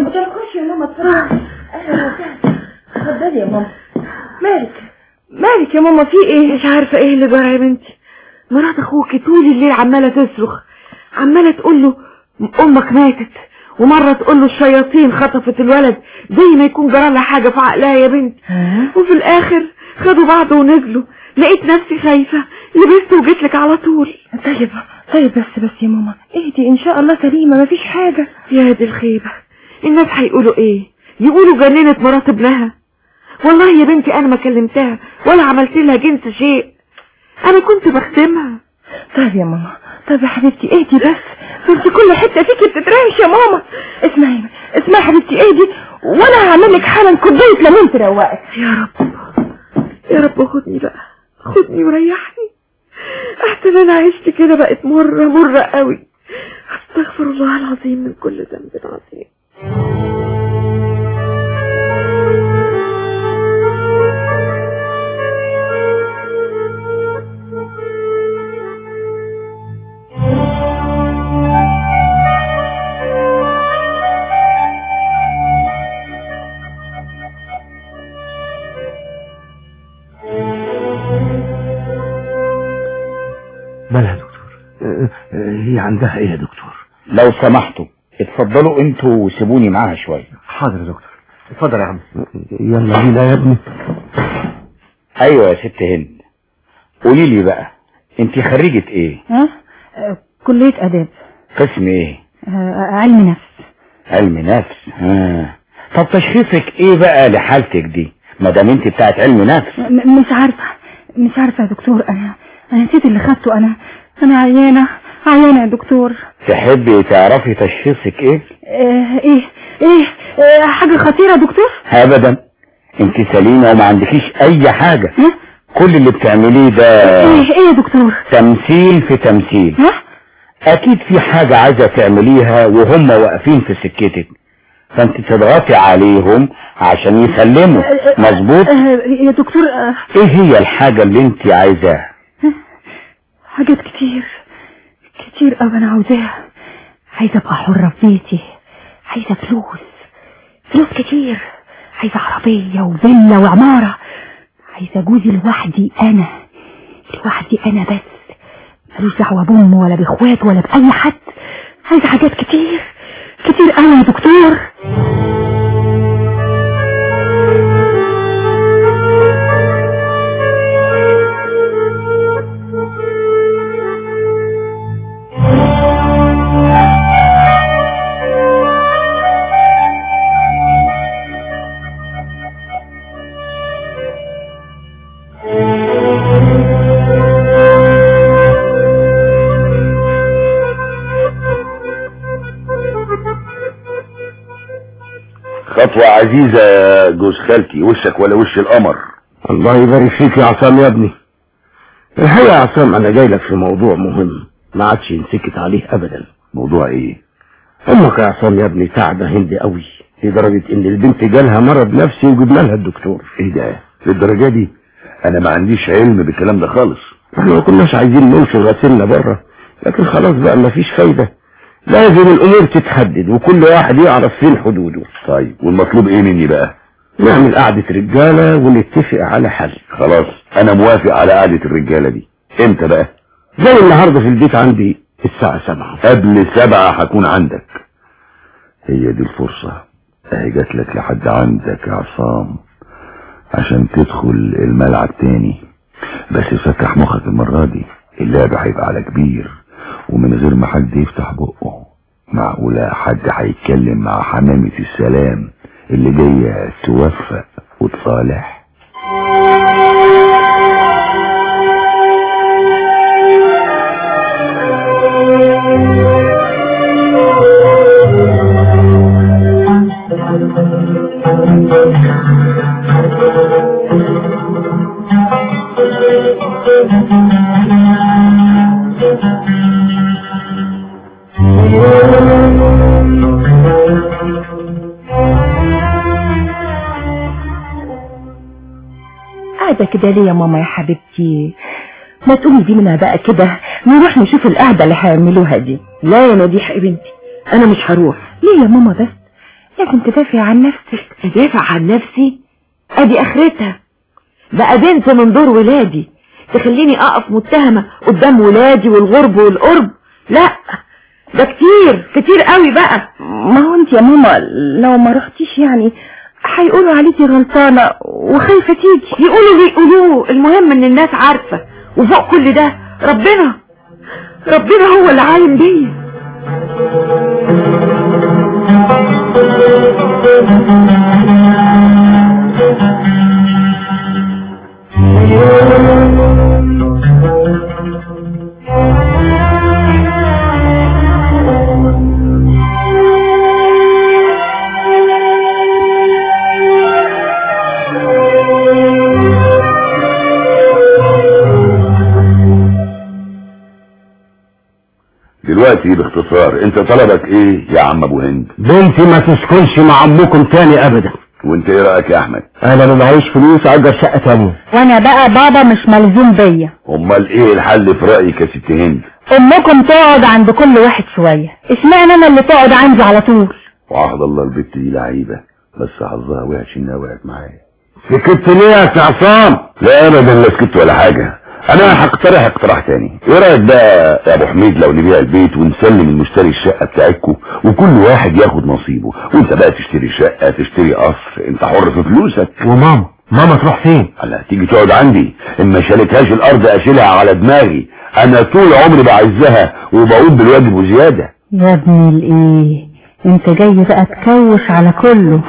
طب خش يا ماما اتفضلي اهلا وسهلا اتفضلي يا ماما مالك مالك يا ماما في ايه مش عارفة ايه اللي جرى يا بنتي مرات اخوك طول الليل عمالة تصرخ عمالة تقول له امك ماتت ومرة تقول له الشياطين خطفت الولد زي ما يكون جرى لها حاجة في عقلها يا بنتي وفي الاخر خدوا بعض ونزلوا لقيت نفسي خايفة لبست وجيت لك على طول طيب طيب بس بس يا ماما اهدي ان شاء الله سليمة مفيش حاجة يا دي الخيبة الناس هيقولوا ايه يقولوا جننت مرات ابنها والله يا بنتي انا ما كلمتها ولا عملت لها جنس شيء انا كنت بخدمها طيب يا ماما طيب يا حبيبتي اهدي بس انت كل حتة فيكي بتترعش يا ماما اسمعي اسمعي يا حبيبتي اهدي وانا هعمل لك حالا كوباية ليمون تروقك يا رب يا رب خدني بقى خدني وريحني احسن انا عشت كده بقت مرة مرة قوي استغفر الله العظيم من كل ذنب عظيم مالها يا دكتور آه، آه، هي عندها ايه يا دكتور لو سمحتوا اتفضلوا انتوا وسيبوني معاها شوية حاضر يا دكتور اتفضل يا عم يلا بينا يا ابني ايوه يا ست هند قولي لي بقى انت خريجة ايه ها آه، كلية اداب قسم ايه آه، علم نفس علم نفس ها طب تشخيصك ايه بقى لحالتك دي ما دام انت بتاعت علم نفس م- مش عارفة مش عارفة يا دكتور انا انا نسيت اللي خدته انا انا عيانة عيانة يا دكتور تحبي تعرفي تشخيصك ايه آه ايه ايه آه حاجة خطيرة يا دكتور ابدا انت سليمة وما عندكيش اي حاجة كل اللي بتعمليه ده ايه ايه يا دكتور تمثيل في تمثيل ها اكيد في حاجة عايزة تعمليها وهم واقفين في سكتك فانت تضغطي عليهم عشان يسلموا مظبوط آه يا دكتور آه ايه هي الحاجة اللي انت عايزاها حاجات كتير كتير قوي انا عاوزاها عايزة ابقى حرة في بيتي عايزة فلوس فلوس كتير عايزة عربية وفيلا وعمارة عايزة جوزي لوحدي انا لوحدي انا بس ملوش دعوة بأمه ولا بإخواته ولا بأي حد عايزة حاجات كتير كتير قوي يا دكتور خطوة عزيزة يا جوز خالتي وشك ولا وش القمر الله يبارك فيك يا عصام يا ابني الحقيقة يا عصام انا جاي لك في موضوع مهم ما عادش ينسكت عليه ابدا موضوع ايه امك يا عصام يا ابني تعبة هندي قوي لدرجة ان البنت جالها مرض نفسي وجبنا لها الدكتور ايه ده للدرجة دي انا ما عنديش علم بالكلام ده خالص احنا ما كناش عايزين ننشر غسيلنا بره لكن خلاص بقى ما فيش فايدة لازم الامور تتحدد وكل واحد يعرف فين حدوده طيب والمطلوب ايه مني بقى نعمل قعدة رجالة ونتفق على حل خلاص انا موافق على قعدة الرجالة دي امتى بقى زي النهاردة في البيت عندي الساعة سبعة قبل سبعة هكون عندك هي دي الفرصة اهي جات لك لحد عندك يا عصام عشان تدخل الملعب تاني بس فتح مخك المرة دي اللعب هيبقى على كبير ومن غير ما حد يفتح بقه معقولة حد هيتكلم مع حمامة السلام اللي جاية توفق وتصالح قاعدة كده ليه يا ماما يا حبيبتي ما تقومي دي منها بقى كده نروح نشوف القعدة اللي هيعملوها دي لا يا مديحة يا بنتي انا مش هروح ليه يا ماما بس لازم تدافع عن نفسك ادافع عن نفسي ادي اخرتها بقى بنت من دور ولادي تخليني اقف متهمة قدام ولادي والغرب والقرب لا ده كتير كتير قوي بقى ما هو انت يا ماما لو ما رحتيش يعني هيقولوا عليكي غلطانة وخايفة تيجي يقولوا بيقولوه المهم ان الناس عارفة وفوق كل ده ربنا ربنا هو اللي عالم بيا دلوقتي باختصار انت طلبك ايه يا عم ابو هند بنتي ما تسكنش مع امكم تاني ابدا وانت ايه رايك يا احمد انا ما معيش فلوس اجر شقه تانية وانا بقى بابا مش ملزوم بيا امال ايه الحل في رايك يا ست هند امكم تقعد عند كل واحد شوية اشمعنى انا اللي تقعد عندي على طول وعهد الله البت دي لعيبه بس حظها وحش انها وقعت معايا سكت ليه يا عصام لا ابدا لا سكت ولا حاجه انا هقترح اقتراح تاني ايه رايك بقى يا ابو حميد لو نبيع البيت ونسلم المشتري الشقه بتاعتكم وكل واحد ياخد نصيبه وانت بقى تشتري شقه تشتري قصر انت حر في فلوسك وماما ماما تروح فين هلا تيجي تقعد عندي ان ما شالتهاش الارض اشيلها على دماغي انا طول عمري بعزها وبقوم بالواجب وزياده يا ابني الايه انت جاي بقى تكوش على كله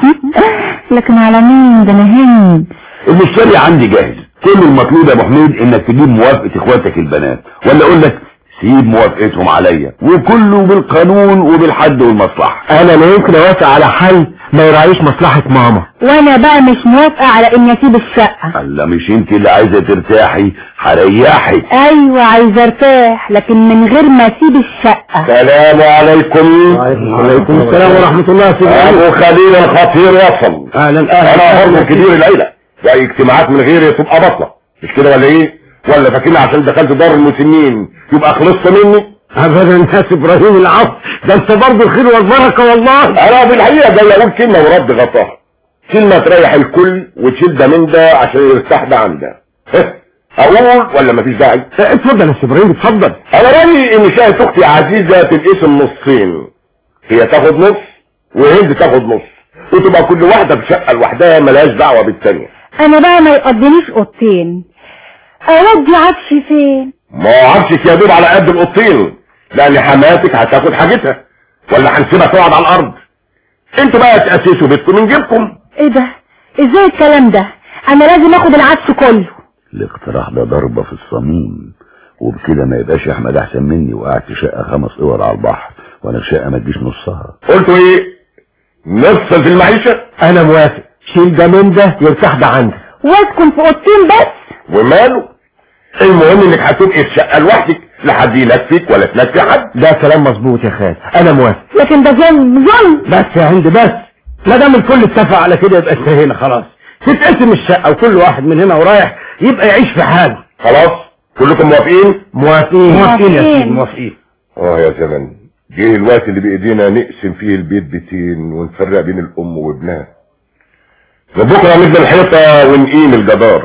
لكن على مين ده انا هند المشتري عندي جاهز كل المطلوب يا ابو حميد انك تجيب موافقه اخواتك البنات ولا اقول لك سيب موافقتهم عليا وكله بالقانون وبالحد والمصلحه انا لا يمكن اوافق على حل ما يراعيش مصلحه ماما وانا بقى مش موافقة على اني اسيب الشقة هلا مش انت اللي عايزه ترتاحي هريحك ايوه عايزة ارتاح لكن من غير ما اسيب الشقة السلام عليكم وعليكم السلام ورحمه الله يا سيدي ابو خليل الخطير وصل اهلا اهلا انا حر كبير العيله واي اجتماعات من غيري تبقى بطله مش كده ولا ايه ولا فاكرني عشان دخلت دار المسنين يبقى خلصت مني ابدا الناس ابراهيم العصر ده انت برضه الخير والبركه والله انا في الحقيقه جاي اقول كلمه ورد غطاها كلمه تريح الكل وتشيل ده من ده عشان يرتاح ده عن ده ها؟ اقول ولا مفيش داعي اتفضل يا سي ابراهيم اتفضل انا رايي ان شاهد اختي عزيزه تنقسم نصين هي تاخد نص وهند تاخد نص وتبقى كل واحده في شقه لوحدها ملهاش دعوه بالتانيه انا بقى ما يقضنيش اوضتين اودي عفشي فين ما هو عفشك يا دوب على قد القطين لان حماتك هتاخد حاجتها ولا هنسيبها تقعد على الارض انتوا بقى تاسسوا بيتكم من جيبكم ايه ده ازاي الكلام ده انا لازم اخد العفش كله الاقتراح ده ضربة في الصميم وبكده ما يبقاش احمد احسن مني وقعت في شقة خمس اوض على البحر وانا في شقة ما تجيش نصها قلتوا ايه نص في المعيشة انا موافق شيل ده من ده يرتاح ده عندك واسكن في اوضتين بس وماله المهم انك هتبقي في شقة لوحدك لا حد ينفيك ولا تنفي حد ده كلام مظبوط يا خال انا موافق لكن ده ظلم ظلم بس يا هند بس ما دام الكل اتفق على كده يبقى انتهينا خلاص تتقسم الشقه وكل واحد من هنا ورايح يبقى يعيش في حاله خلاص كلكم موافقين موافقين موافقين يا سيدي موافقين اه يا زمن جه الوقت اللي بايدينا نقسم فيه البيت بيتين ونفرق بين الام وابنها من بكره نبني الحيطه ونقيم الجدار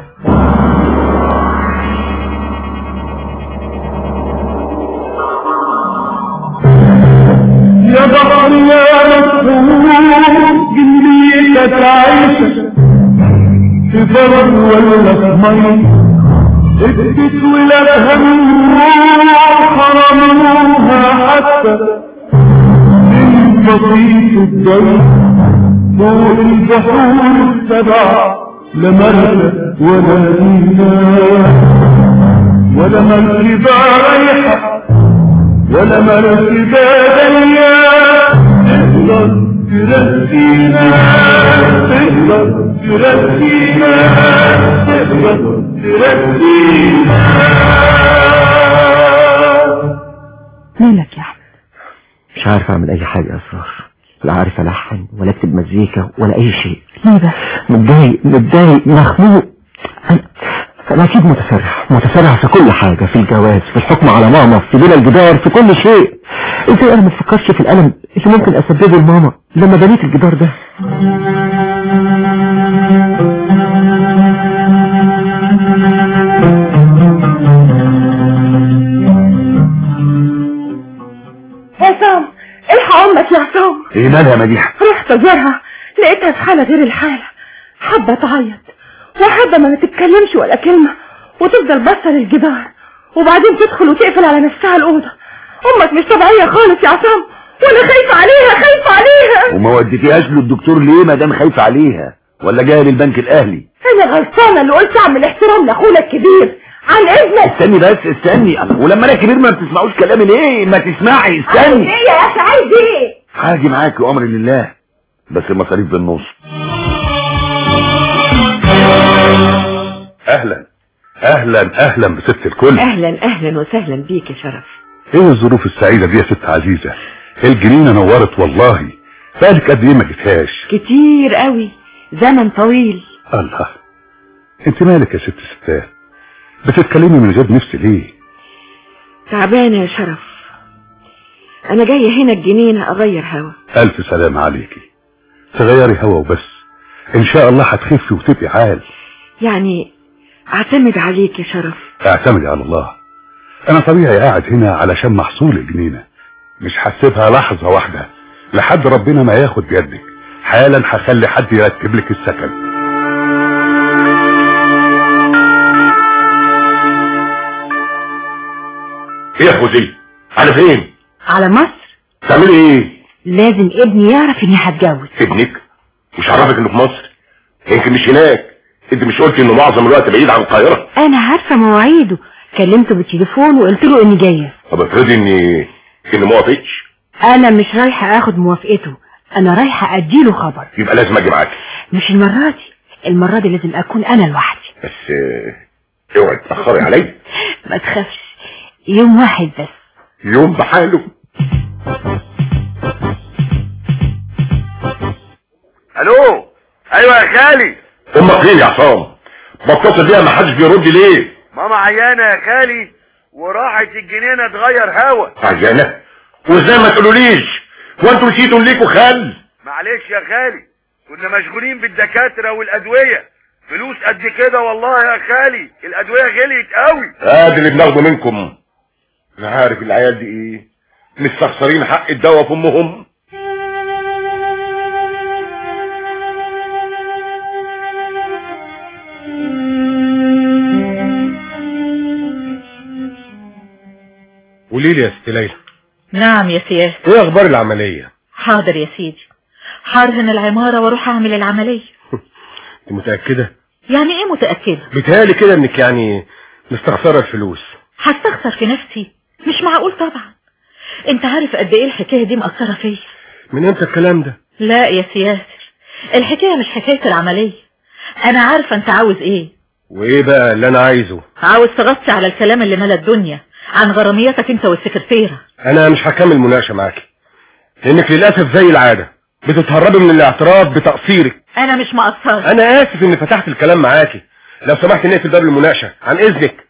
يا بحر يا مسرور جنبيك تعيش في بر ولا في مي ادت ولادها الروح حرموها حتى من بسيط الدم فوق البحور السبع لا مركب ولا دينا ولا مركبة رايحة ولا مركبة دنيا تقدر ترسينا تقدر ترسينا تقدر ترسينا مالك يا احمد مش عارف اعمل اي حاجة يا اسرار لا عارف الحن ولا اكتب مزيكا ولا اي شيء ليه بس متضايق متضايق مخنوق انا انا اكيد متسرع متسرع في كل حاجة في الجواز في الحكم على ماما في بناء الجدار في كل شيء ازاي انا ما تفكرش في الالم اللي ممكن اسببه لماما لما بنيت الجدار ده عصام الحق امك يا عصام ايه مالها يا مديحة رحت ازورها لقيتها في حالة غير الحالة حابة تعيط وحابة ما تتكلمش ولا كلمة وتفضل باصة للجدار وبعدين تدخل وتقفل على نفسها الأوضة أمك مش طبيعية خالص يا عصام وأنا خايفة عليها خايفة عليها وما وديتيهاش للدكتور ليه ما دام خايفة عليها ولا جايه للبنك الاهلي أنا غلطانة اللي قلت أعمل احترام لأخونا الكبير عن إذنك استني بس استني ولما انا كبير ما بتسمعوش كلامي ليه ما تسمعي عايز استني إيه يا أخي عايز إيه حاجي معاك وامر لله بس المصاريف بالنص اهلا اهلا اهلا بست الكل أهلا أهلا وسهلا بيك يا شرف ايه الظروف السعيدة دي يا ست عزيزة الجنينة نورت والله بالك قد ايه ما جيتهاش كتير قوي زمن طويل الله انت مالك يا ست ستات بتتكلمي من غير نفس ليه تعبانة يا شرف أنا جاية هنا الجنينة أغير هوا الف سلام عليكي تغيري هوا وبس ان شاء الله هتخفي وتبقي عال يعني أعتمد عليك يا شرف اعتمدي على الله انا طبيعي قاعد هنا علشان محصول الجنينة مش هسيبها لحظة واحدة لحد ربنا ما ياخد بيدك حالا هخلي حد يرتب لك السكن ايه يا خوزي على فين على مصر تعملي ايه لازم ابني يعرف اني هتجوز ابنك مش عرفك انه في مصر يمكن مش هناك انت مش قلتي انه معظم الوقت بعيد عن القاهرة انا عارفة مواعيده كلمته بالتليفون وقلت له اني جاية طب افرضي اني اني ما وافقتش انا مش رايحة اخد موافقته انا رايحة اديله خبر يبقى لازم اجي معاكي مش المرة دي المرة دي لازم اكون انا لوحدي بس آه، اوعي تاخري عليا ما تخافش يوم واحد بس يوم بحاله الو ايوه يا خالي امك فين يا عصام بتصل بيها ما حدش بيرد ليه ماما عيانه يا خالي وراحت الجنينه تغير هوا عيانة وازاي ما تقولوليش وانتوا نسيتوا ليكوا خال معلش يا خالي كنا مشغولين بالدكاتره والادويه فلوس قد كده والله يا خالي الادويه غليت قوي ادي اللي بناخده منكم انا عارف العيال دي ايه مستخسرين حق الدواء في امهم قولي لي يا ست ليلى نعم يا سياسي ايه اخبار العمليه حاضر يا سيدي حارهن العمارة واروح اعمل العملية انت متاكده يعني ايه متأكدة بيتهيألي كده انك يعني مستخسره الفلوس هستخسر في نفسي مش معقول طبعا انت عارف قد ايه الحكاية دي مأثرة فيا من امتى الكلام ده لا يا سياسر الحكاية مش حكاية العملية انا عارفة انت عاوز ايه وايه بقى اللي انا عايزه عاوز تغطي على الكلام اللي ملا الدنيا عن غراميتك انت والسكرتيرة انا مش هكمل مناقشه معاكي لانك للاسف زي العاده بتتهربي من الاعتراف بتقصيرك انا مش مقصرة انا اسف اني فتحت الكلام معاكي لو سمحت نقفل باب المناقشه عن اذنك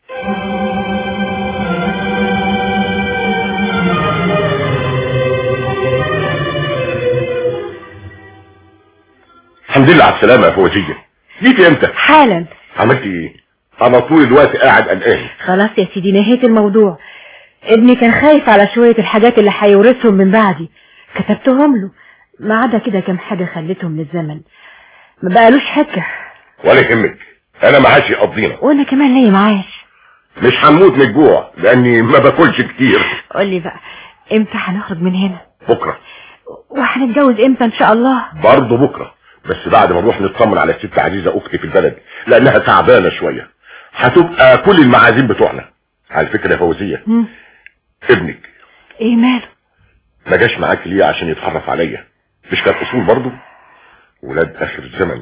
الحمد لله على السلامة يا فوزية جيتي امتى حالا عملتي ايه انا طول الوقت قاعد قلقان خلاص يا سيدي نهيت الموضوع ابني كان خايف على شوية الحاجات اللي هيورثهم من بعدي كتبتهم له ما عدا كده كام حاجة خليتهم للزمن ما بقالوش حجة ولا يهمك انا معاشي يقضينا وانا كمان ليا معاش مش هنموت من الجوع لاني ما باكلش كتير قول لي بقى امتى هنخرج من هنا بكرة وهنتجوز امتى ان شاء الله برضه بكرة بس بعد ما نروح نطمن على الست عزيزة اختي في البلد لانها تعبانة شوية هتبقى كل المعازيم بتوعنا على فكرة يا فوزية مم. ابنك ايه ماله ما جاش معاك ليه عشان يتعرف عليا مش كان اصول برضه ولاد اخر الزمن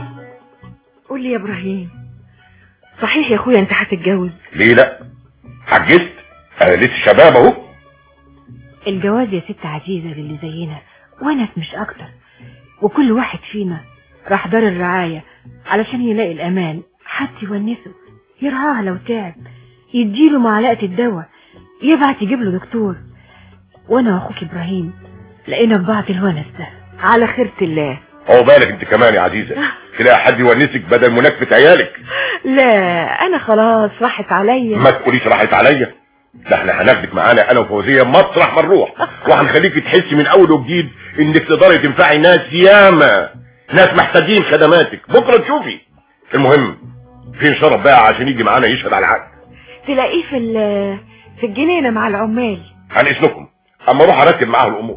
قول لي يا ابراهيم صحيح يا اخويا انت هتتجوز ليه لا عجزت انا لسه شباب اهو الجواز يا ست عزيزة للي زينا ونس مش اكتر وكل واحد فينا راح دار الرعاية علشان يلاقي الامان حتى يونسه يرعاها لو تعب يديله معلقة الدواء يبعت يجيب له دكتور وانا واخوك ابراهيم لقينا ببعض الونس ده على خيرة الله هو بالك انت كمان يا عزيزة تلاقي حد يونسك بدل مناكفة عيالك لا انا خلاص راحت عليا ما تقوليش راحت عليا ده احنا هناخدك معانا انا وفوزية مطرح ما نروح وهنخليك تحسي من اول وجديد انك تقدري تنفعي ناس ياما ناس محتاجين خدماتك بكره تشوفي المهم فين شرف بقى عشان يجي معانا يشهد على العقد تلاقيه في ال- في الجنينة مع العمال عن اذنكم اما اروح ارتب معاه الامور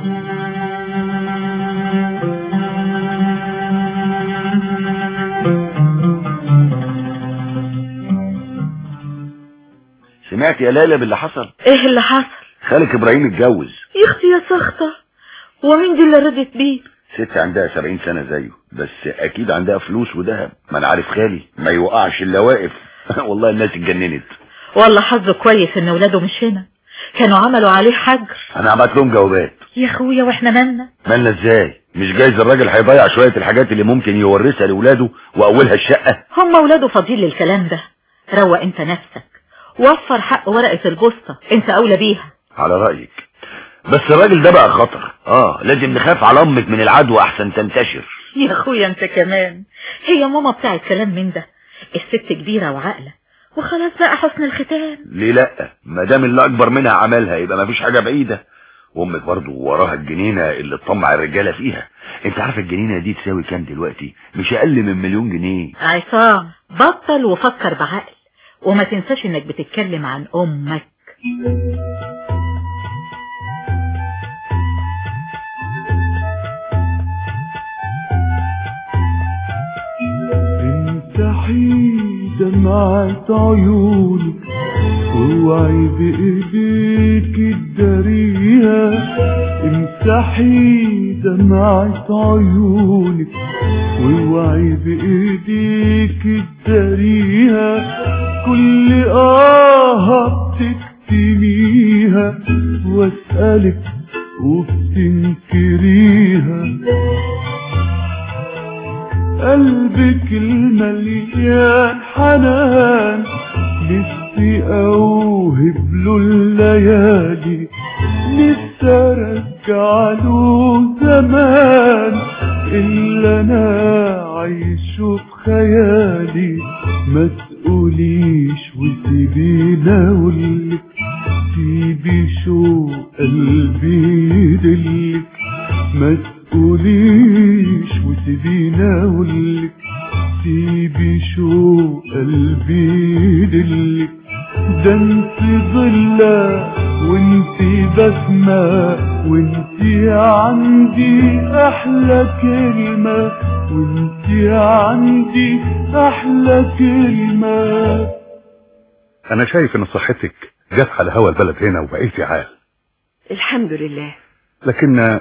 سمعت يا ليلى باللي حصل ايه اللي حصل خالك ابراهيم اتجوز يا اختي يا سخطة ومين دي اللي رضت بيه ست عندها سبعين سنة زيه بس اكيد عندها فلوس وذهب ما انا عارف خالي ما يوقعش الا واقف والله الناس اتجننت والله حظه كويس ان ولاده مش هنا كانوا عملوا عليه حجر انا هبعت لهم جوابات يا اخويا واحنا مالنا مالنا ازاي مش جايز الراجل هيضيع شوية الحاجات اللي ممكن يورثها لاولاده واولها الشقة هم ولاده فاضيين للكلام ده روق انت نفسك وفر حق ورقة البوسطة انت اولى بيها على رأيك بس الراجل ده بقى خطر اه لازم نخاف على امك من العدوى احسن تنتشر يا اخويا انت كمان هي ماما بتاعت كلام من ده الست كبيرة وعاقلة وخلاص بقى حسن الختام ليه لا ما دام اللي اكبر منها عملها يبقى مفيش حاجة بعيدة وامك برضو وراها الجنينة اللي تطمع الرجالة فيها انت عارف الجنينة دي تساوي كام دلوقتي مش اقل من مليون جنيه عصام بطل وفكر بعقل وما تنساش انك بتتكلم عن امك امسحي دمعة عيونك واوعي بايديك تداريها امسحي دمعة عيونك واوعي بايديك تداريها كل آه بتكتميها واسألك وبتنكريها قلبك المليان حنان نفسي اوهب له الليالي نفسي ارجع له زمان اللي انا عايشه في خيالي ما تقوليش وسيبينا اقولك سيبي شو قلبي يدلك ما تقوليش وسيبينا اقولك سيبي شو قلبي يدلك ده انت ضلة وانت بسمة وانت عندي احلى كلمة وانت عندي احلى كلمة انا شايف ان صحتك جت على هوا البلد هنا وبقيتي عال الحمد لله لكن آه،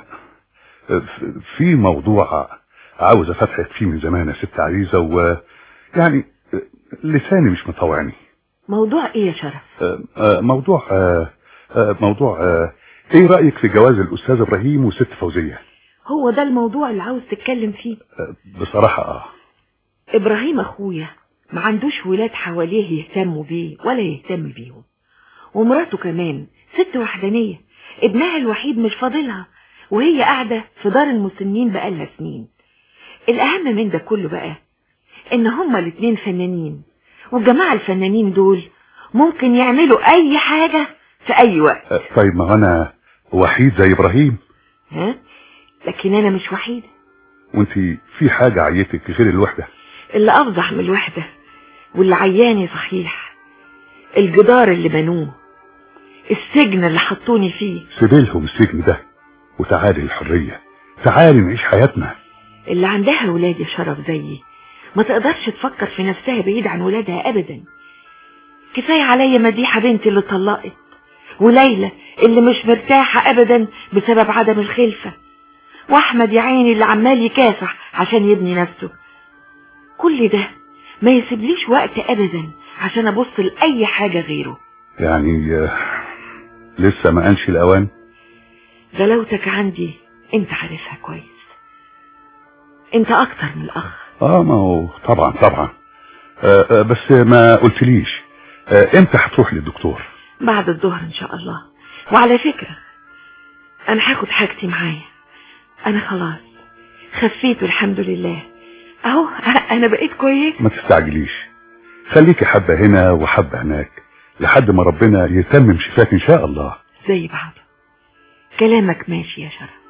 في موضوع عاوز افتحك فيه من زمان يا ست عزيزة ويعني لساني مش مطوعني موضوع ايه يا شرف آه، آه، موضوع آه، آه، موضوع آه، ايه رأيك في جواز الاستاذ ابراهيم وست فوزية هو ده الموضوع اللي عاوز تتكلم فيه بصراحة اه ابراهيم اخويا ما عندوش ولاد حواليه يهتموا بيه ولا يهتم بيهم ومراته كمان ست وحدانية ابنها الوحيد مش فاضلها وهي قاعدة في دار المسنين بقالها سنين الأهم من ده كله بقى إن هما الاتنين فنانين والجماعة الفنانين دول ممكن يعملوا أي حاجة في أي وقت آه، طيب ما انا وحيد زي ابراهيم ها؟ لكن أنا مش وحيدة وانت في حاجة عيتك غير الوحدة اللي أفضح من الوحدة واللي عياني صحيح الجدار اللي بنوه السجن اللي حطوني فيه سيبيلهم السجن ده وتعالي الحرية تعالي نعيش حياتنا اللي عندها ولاد يا شرف زيي ما تقدرش تفكر في نفسها بعيد عن ولادها ابدا كفاية عليا مديحة بنتي اللي طلقت وليلى اللي مش مرتاحة ابدا بسبب عدم الخلفة واحمد يا عيني اللي عمال يكافح عشان يبني نفسه كل ده ما يسيبليش وقت ابدا عشان ابص لاي حاجة غيره يعني آه، لسه ما قالش الاوان غلاوتك عندي انت عارفها كويس انت اكتر من الاخ اه ما هو طبعا طبعا آه آه بس ما قلتليش آه امتى هتروح للدكتور بعد الظهر ان شاء الله وعلى فكرة انا هاخد حاجتي معايا انا خلاص خفيت والحمد لله اهو انا بقيت كويس ما تستعجليش خليكي حبة هنا وحبة هناك لحد ما ربنا يتمم شفاك ان شاء الله زي بعض كلامك ماشي يا شرف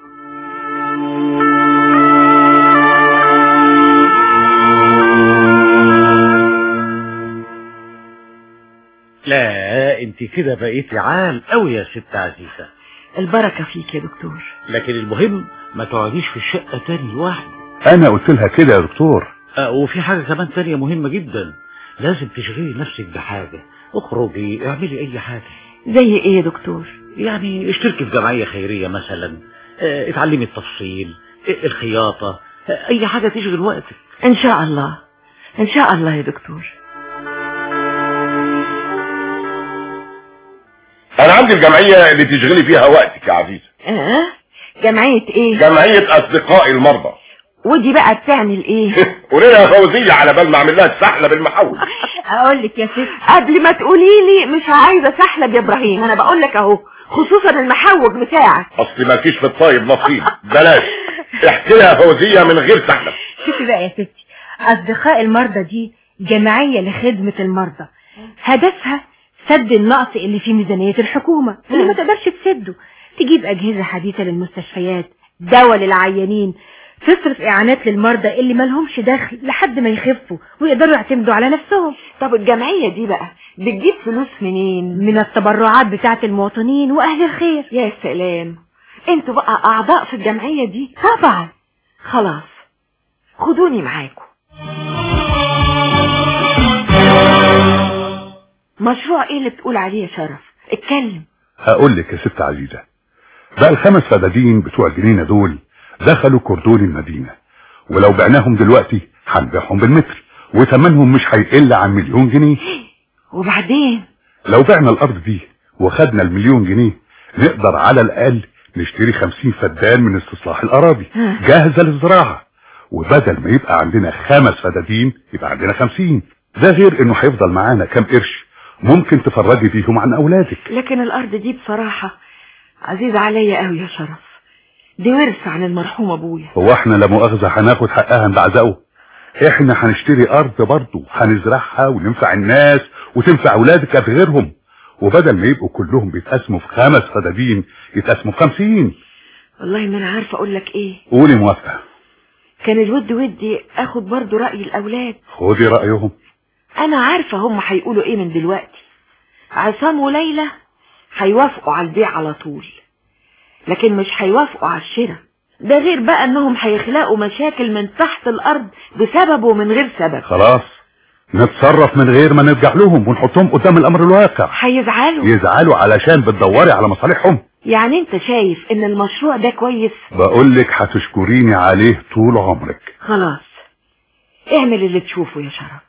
لا انت كده بقيتي عال قوي يا ست عزيزة البركة فيك يا دكتور لكن المهم ما تقعديش في الشقة تاني لوحدك انا قلت لها كده يا دكتور آه، وفي حاجة كمان تانية مهمة جدا لازم تشغلي نفسك بحاجة اخرجي اعملي اي حاجة زي ايه يا دكتور يعني اشتركي في جمعية خيرية مثلا آه، اتعلمي التفصيل آه، الخياطة آه، اي حاجة تشغل وقتك ان شاء الله ان شاء الله يا دكتور انا عندي الجمعية اللي تشغلي فيها وقتك يا عزيزة اه جمعية ايه جمعية اصدقاء المرضى ودي بقى بتعمل ايه قولي لها يا فوزية على بال ما اعمل لها السحلة بالمحول اقول لك يا ست قبل ما تقولي لي مش عايزه سحلب يا ابراهيم انا بقول لك اهو خصوصا المحوج بتاعك اصل ما فيش في الطيب نصيب بلاش احكي لها يا فوزية من غير سحلة شوفي بقى يا ستي أصدقاء المرضى دي جمعية لخدمة المرضى هدفها سد النقص اللي في ميزانية الحكومة اللي ما تقدرش تسده تجيب أجهزة حديثة للمستشفيات دواء للعيانين تصرف إعانات للمرضى اللي مالهمش دخل لحد ما يخفوا ويقدروا يعتمدوا على نفسهم طب الجمعية دي بقى بتجيب فلوس منين من التبرعات بتاعة المواطنين وأهل الخير يا سلام انتوا بقى اعضاء في الجمعية دي طبعا خلاص خدوني معاكم مشروع ايه اللي بتقول عليه يا شرف اتكلم هقول لك يا ست عزيزة بقى الخمس فدادين بتوع الجنينة دول دخلوا كردون المدينة ولو بعناهم دلوقتي هنبيعهم بالمتر وثمنهم مش هيقل عن مليون جنيه وبعدين لو بعنا الارض دي وخدنا المليون جنيه نقدر على الاقل نشتري خمسين فدان من استصلاح الاراضي جاهزة للزراعة وبدل ما يبقى عندنا خمس فدادين يبقى عندنا خمسين ده غير انه هيفضل معانا كام قرش ممكن تفرجي بيهم عن اولادك لكن الارض دي بصراحة عزيزة عليا قوي يا شرف دي ورث عن المرحوم ابويا هو احنا لا مؤاخذة هناخد حقها نبعزقه احنا هنشتري ارض برضه هنزرعها وننفع الناس وتنفع اولادك قبل غيرهم وبدل ما يبقوا كلهم بيتقسموا في خمس فدادين يتقسموا في خمسين والله ما انا عارفة اقول لك ايه قولي موافقة كان الود ودي اخد برضو رأي الاولاد خدي رأيهم انا عارفة هم هيقولوا ايه من دلوقتي عصام وليلى هيوافقوا على البيع على طول لكن مش هيوافقوا على الشراء ده غير بقى انهم هيخلقوا مشاكل من تحت الارض بسبب ومن غير سبب خلاص نتصرف من غير ما نرجع لهم ونحطهم قدام الامر الواقع هيزعلوا يزعلوا علشان بتدوري على مصالحهم يعني انت شايف ان المشروع ده كويس بقول لك هتشكريني عليه طول عمرك خلاص اعمل اللي تشوفه يا شرف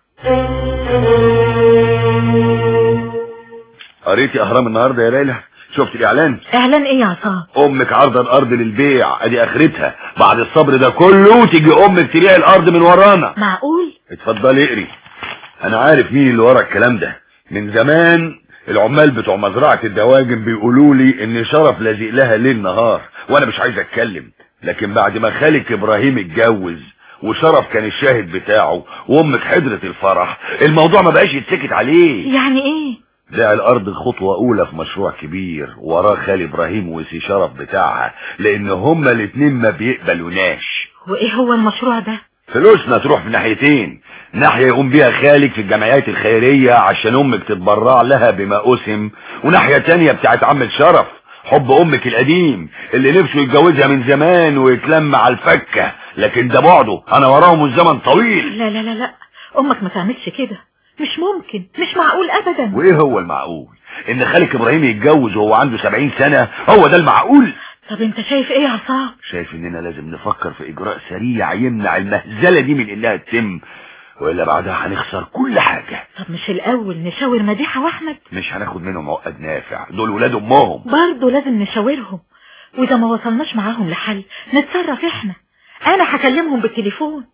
قريتي اهرام النهارده يا ليلى شفت الاعلان اعلان ايه يا عصام امك عارضه الارض للبيع ادي اخرتها بعد الصبر ده كله تيجي امك تبيع الارض من ورانا معقول اتفضلي اقري انا عارف مين اللي ورا الكلام ده من زمان العمال بتوع مزرعة الدواجن بيقولوا لي ان شرف لازق لها ليل نهار وانا مش عايز اتكلم لكن بعد ما خالك ابراهيم اتجوز وشرف كان الشاهد بتاعه وامك حضرت الفرح الموضوع ما بقاش يتسكت عليه يعني ايه بيع الارض خطوة اولى في مشروع كبير وراه خال ابراهيم وسي شرف بتاعها لان هما الاتنين ما بيقبلوناش وايه هو المشروع ده فلوسنا تروح في ناحيتين ناحية يقوم بيها خالك في الجمعيات الخيرية عشان امك تتبرع لها بما اسم وناحية تانية بتاعت عم شرف حب امك القديم اللي نفسه يتجوزها من زمان ويتلم على الفكة لكن ده بعده انا وراهم الزمن طويل لا لا لا لا امك ما تعملش كده مش ممكن مش معقول ابدا وايه هو المعقول ان خالك ابراهيم يتجوز وهو عنده سبعين سنة هو ده المعقول طب انت شايف ايه يا عصام شايف اننا لازم نفكر في اجراء سريع يمنع المهزلة دي من انها تتم والا بعدها هنخسر كل حاجة طب مش الاول نشاور مديحة واحمد مش هناخد منهم عقد نافع دول ولاد امهم برضه لازم نشاورهم واذا ما وصلناش معاهم لحل نتصرف احنا انا هكلمهم بالتليفون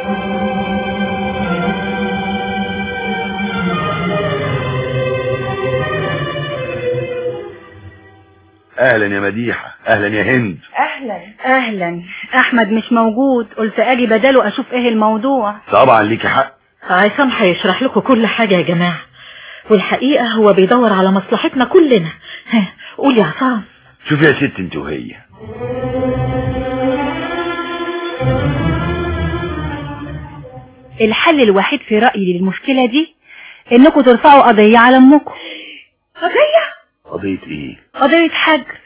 اهلا يا مديحة اهلا يا هند اهلا اهلا احمد مش موجود قلت اجي بداله اشوف ايه الموضوع طبعا ليكي حق عصام هيشرح لكم كل حاجة يا جماعة والحقيقة هو بيدور على مصلحتنا كلنا ها قول يا عصام شوف يا ست انت وهي الحل الوحيد في رأيي للمشكلة دي انكم ترفعوا قضية على امكم قضية قضية ايه قضية حجر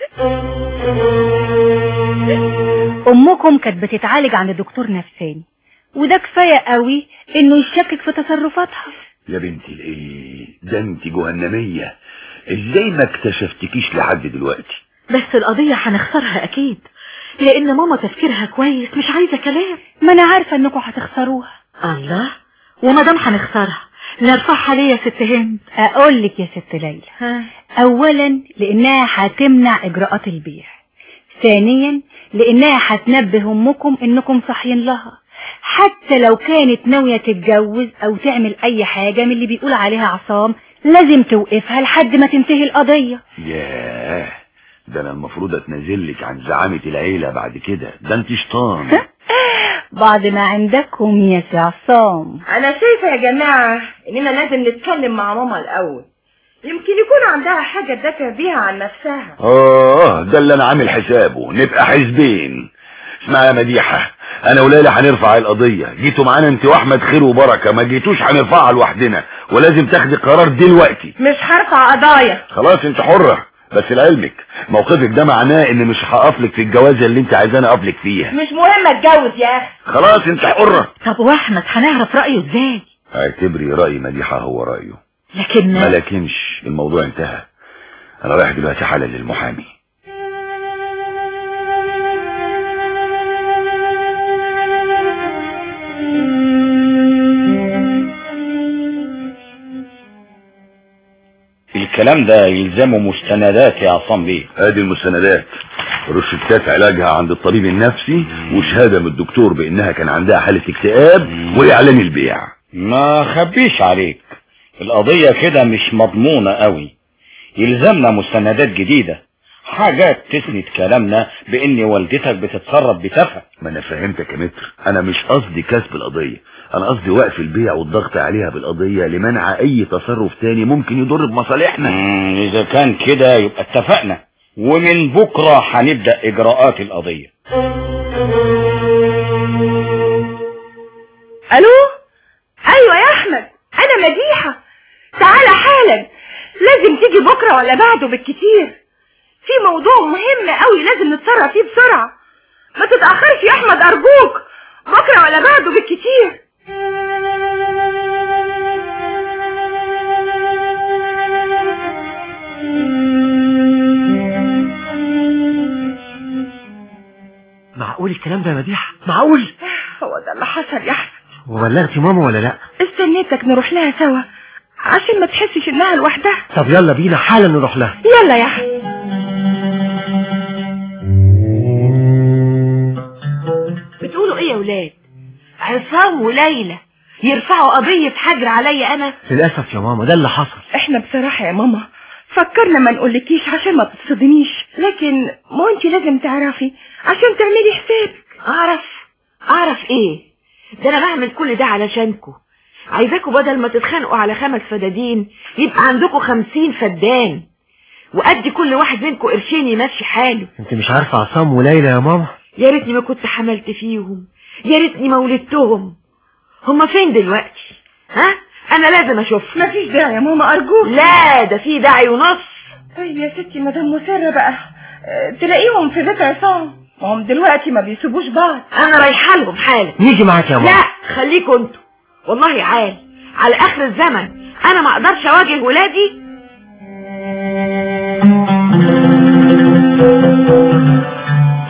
امكم كانت بتتعالج عند دكتور نفساني وده كفاية قوي انه يشكك في تصرفاتها يا بنتي الايه ده انت جهنمية ازاي ما اكتشفتكيش لحد دلوقتي بس القضية هنخسرها اكيد لان ماما تفكيرها كويس مش عايزة كلام ما انا عارفة انكم هتخسروها الله وما دام هنخسرها نرفعها ليه يا ست هند اقول لك يا ست ليلى ها اولا لانها هتمنع اجراءات البيع ثانيا لانها هتنبه امكم انكم صاحيين لها حتى لو كانت ناوية تتجوز او تعمل اي حاجة من اللي بيقول عليها عصام لازم توقفها لحد ما تنتهي القضية ياه ده انا المفروض اتنازلك عن زعامة العيلة بعد كده ده انت شيطان بعد ما عندكم يا سي عصام انا شايفة يا جماعة اننا لازم نتكلم مع ماما الاول يمكن يكون عندها حاجة تدافع بيها عن نفسها اه ده اللي انا عامل حسابه نبقى حزبين اسمع يا مديحة انا وليلى هنرفع القضية جيتوا معانا انت واحمد خير وبركة ما جيتوش هنرفعها لوحدنا ولازم تاخدي قرار دلوقتي مش هرفع قضايا خلاص انت حرة بس لعلمك موقفك ده معناه ان مش هقفلك في الجوازة اللي انت عايزاني اقفلك فيها مش مهم اتجوز يا اخي خلاص انت حرة طب واحمد هنعرف رأيه ازاي اعتبري رأي مديحة هو رأيه لكن ما لكنش الموضوع انتهى انا رايح دلوقتي حالا للمحامي الكلام ده يلزمه مستندات يا عصام بيه ادي المستندات روشتات علاجها عند الطبيب النفسي وشهادة من الدكتور بانها كان عندها حالة اكتئاب واعلان البيع ما خبيش عليك القضية كده مش مضمونة قوي يلزمنا مستندات جديدة حاجات تسند كلامنا بان والدتك بتتصرف بتفهم ما انا فهمتك يا متر انا مش قصدي كسب القضية انا قصدي وقف البيع والضغط عليها بالقضية لمنع اي تصرف تاني ممكن يضر بمصالحنا مم، اذا كان كده يبقى اتفقنا ومن بكرة هنبدأ اجراءات القضية الو ايوه يا احمد انا مديحة تعالى حالا لازم تيجي بكرة ولا بعده بالكتير في موضوع مهم قوي لازم نتصرف فيه بسرعة ما تتأخرش يا احمد ارجوك بكرة ولا بعده بالكتير معقول الكلام ده يا مديحة معقول هو ده اللي حصل يا احمد وبلغتي ماما ولا لا استنيتك نروح لها سوا عشان ما تحسش انها لوحدها طب يلا بينا حالا نروح لها يلا يا احمد بتقولوا ايه يا ولاد عصام وليلى يرفعوا قضية حجر عليا انا للأسف يا ماما ده اللي حصل احنا بصراحة يا ماما فكرنا ما نقولكيش عشان ما تتصدميش لكن ما انت لازم تعرفي عشان تعملي حسابك اعرف اعرف ايه ده انا بعمل كل ده علشانكم عايزاكم بدل ما تتخانقوا على خمس فدادين يبقى عندكم خمسين فدان وادي كل واحد منكم قرشين يمشي حاله انت مش عارفة عصام وليلى يا ماما يا ريتني ما كنت حملت فيهم يا ريتني ما ولدتهم هما فين دلوقتي ها انا لازم اشوف مفيش داعي يا ماما ارجوك لا ده في داعي ونص طيب يا ستي مدام مسرة بقى اه، تلاقيهم في بيت عصام ما هم دلوقتي ما بيسيبوش بعض انا رايحه لهم حالا نيجي معاك يا ماما لا خليكوا انتوا والله عال على اخر الزمن انا ما اقدرش اواجه ولادي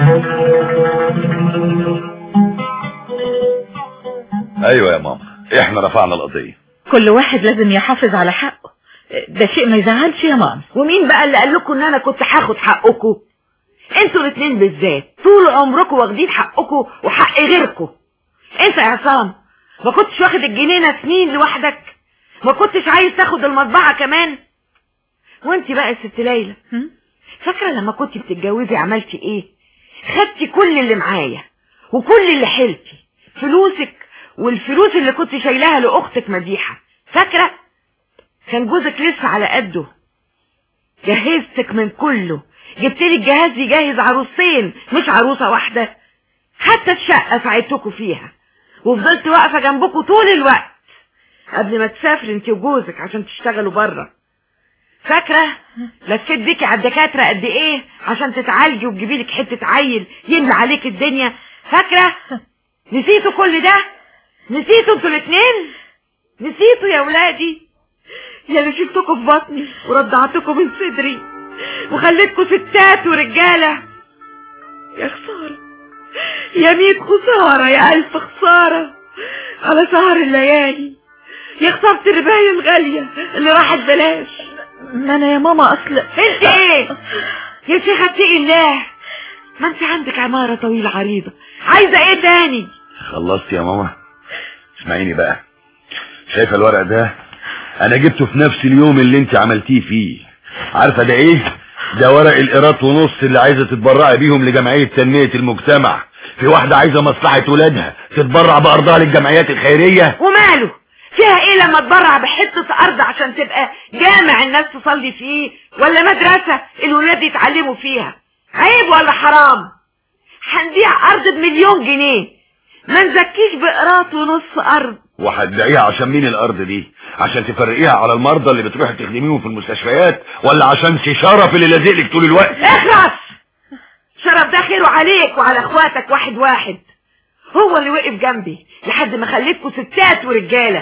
ايوه يا ماما احنا احنا رفعنا القضية كل واحد لازم يحافظ على حقه ده شيء ما يزعلش يا ماما ومين بقى اللي قال لكم ان انا كنت هاخد حقكم انتوا الاثنين بالذات طول عمركم واخدين حقكم وحق غيركم انت يا عصام ما كنتش واخد الجنينه سنين لوحدك ما كنتش عايز تاخد المطبعه كمان وانت بقى يا ست ليلى فاكره لما كنت بتتجوزي عملتي ايه خدتي كل اللي معايا وكل اللي حيلتي فلوسك والفلوس اللي كنت شايلاها لاختك مديحه فاكره كان جوزك لسه على قده جهزتك من كله جبت لي الجهاز يجهز عروسين مش عروسه واحده حتى الشقه ساعدتكم فيها وفضلت واقفه جنبكم طول الوقت قبل ما تسافري انت وجوزك عشان تشتغلوا بره فاكره لفيت بيكي على الدكاتره قد ايه عشان تتعالجي وتجيبي لك حته عيل يملى عليك الدنيا فاكره نسيتوا كل ده نسيتوا انتوا الاثنين نسيتوا يا ولادي يا اللي شلتكم في بطني ورضعتكم من صدري وخليتكم ستات ورجاله يا خساره يا ميت خساره يا الف خساره على سهر الليالي يا خساره الرباية الغالية اللي راحت بلاش ما انا يا ماما اصل انت ايه يا شيخة اتقي الله ما انت عندك عمارة طويلة عريضة عايزة ايه تاني خلصت يا ماما اسمعيني بقى شايفه الورق ده انا جبته في نفس اليوم اللي انت عملتيه فيه عارفه ده ايه ده ورق القيراط ونص اللي عايزه تتبرعي بيهم لجمعيه تنميه المجتمع في واحده عايزه مصلحه ولادها تتبرع بارضها للجمعيات الخيريه وماله فيها ايه لما تبرع بحتة ارض عشان تبقى جامع الناس تصلي فيه ولا مدرسة الولاد يتعلموا فيها عيب ولا حرام هنبيع ارض بمليون جنيه ما نزكيش بقراط ونص ارض وهتبيعيها عشان مين الارض دي عشان تفرقيها على المرضى اللي بتروحي تخدميهم في المستشفيات ولا عشان شرف اللي لازقلك طول الوقت اخرس شرف ده خيره عليك وعلى اخواتك واحد واحد هو اللي وقف جنبي لحد ما خليتكوا ستات ورجالة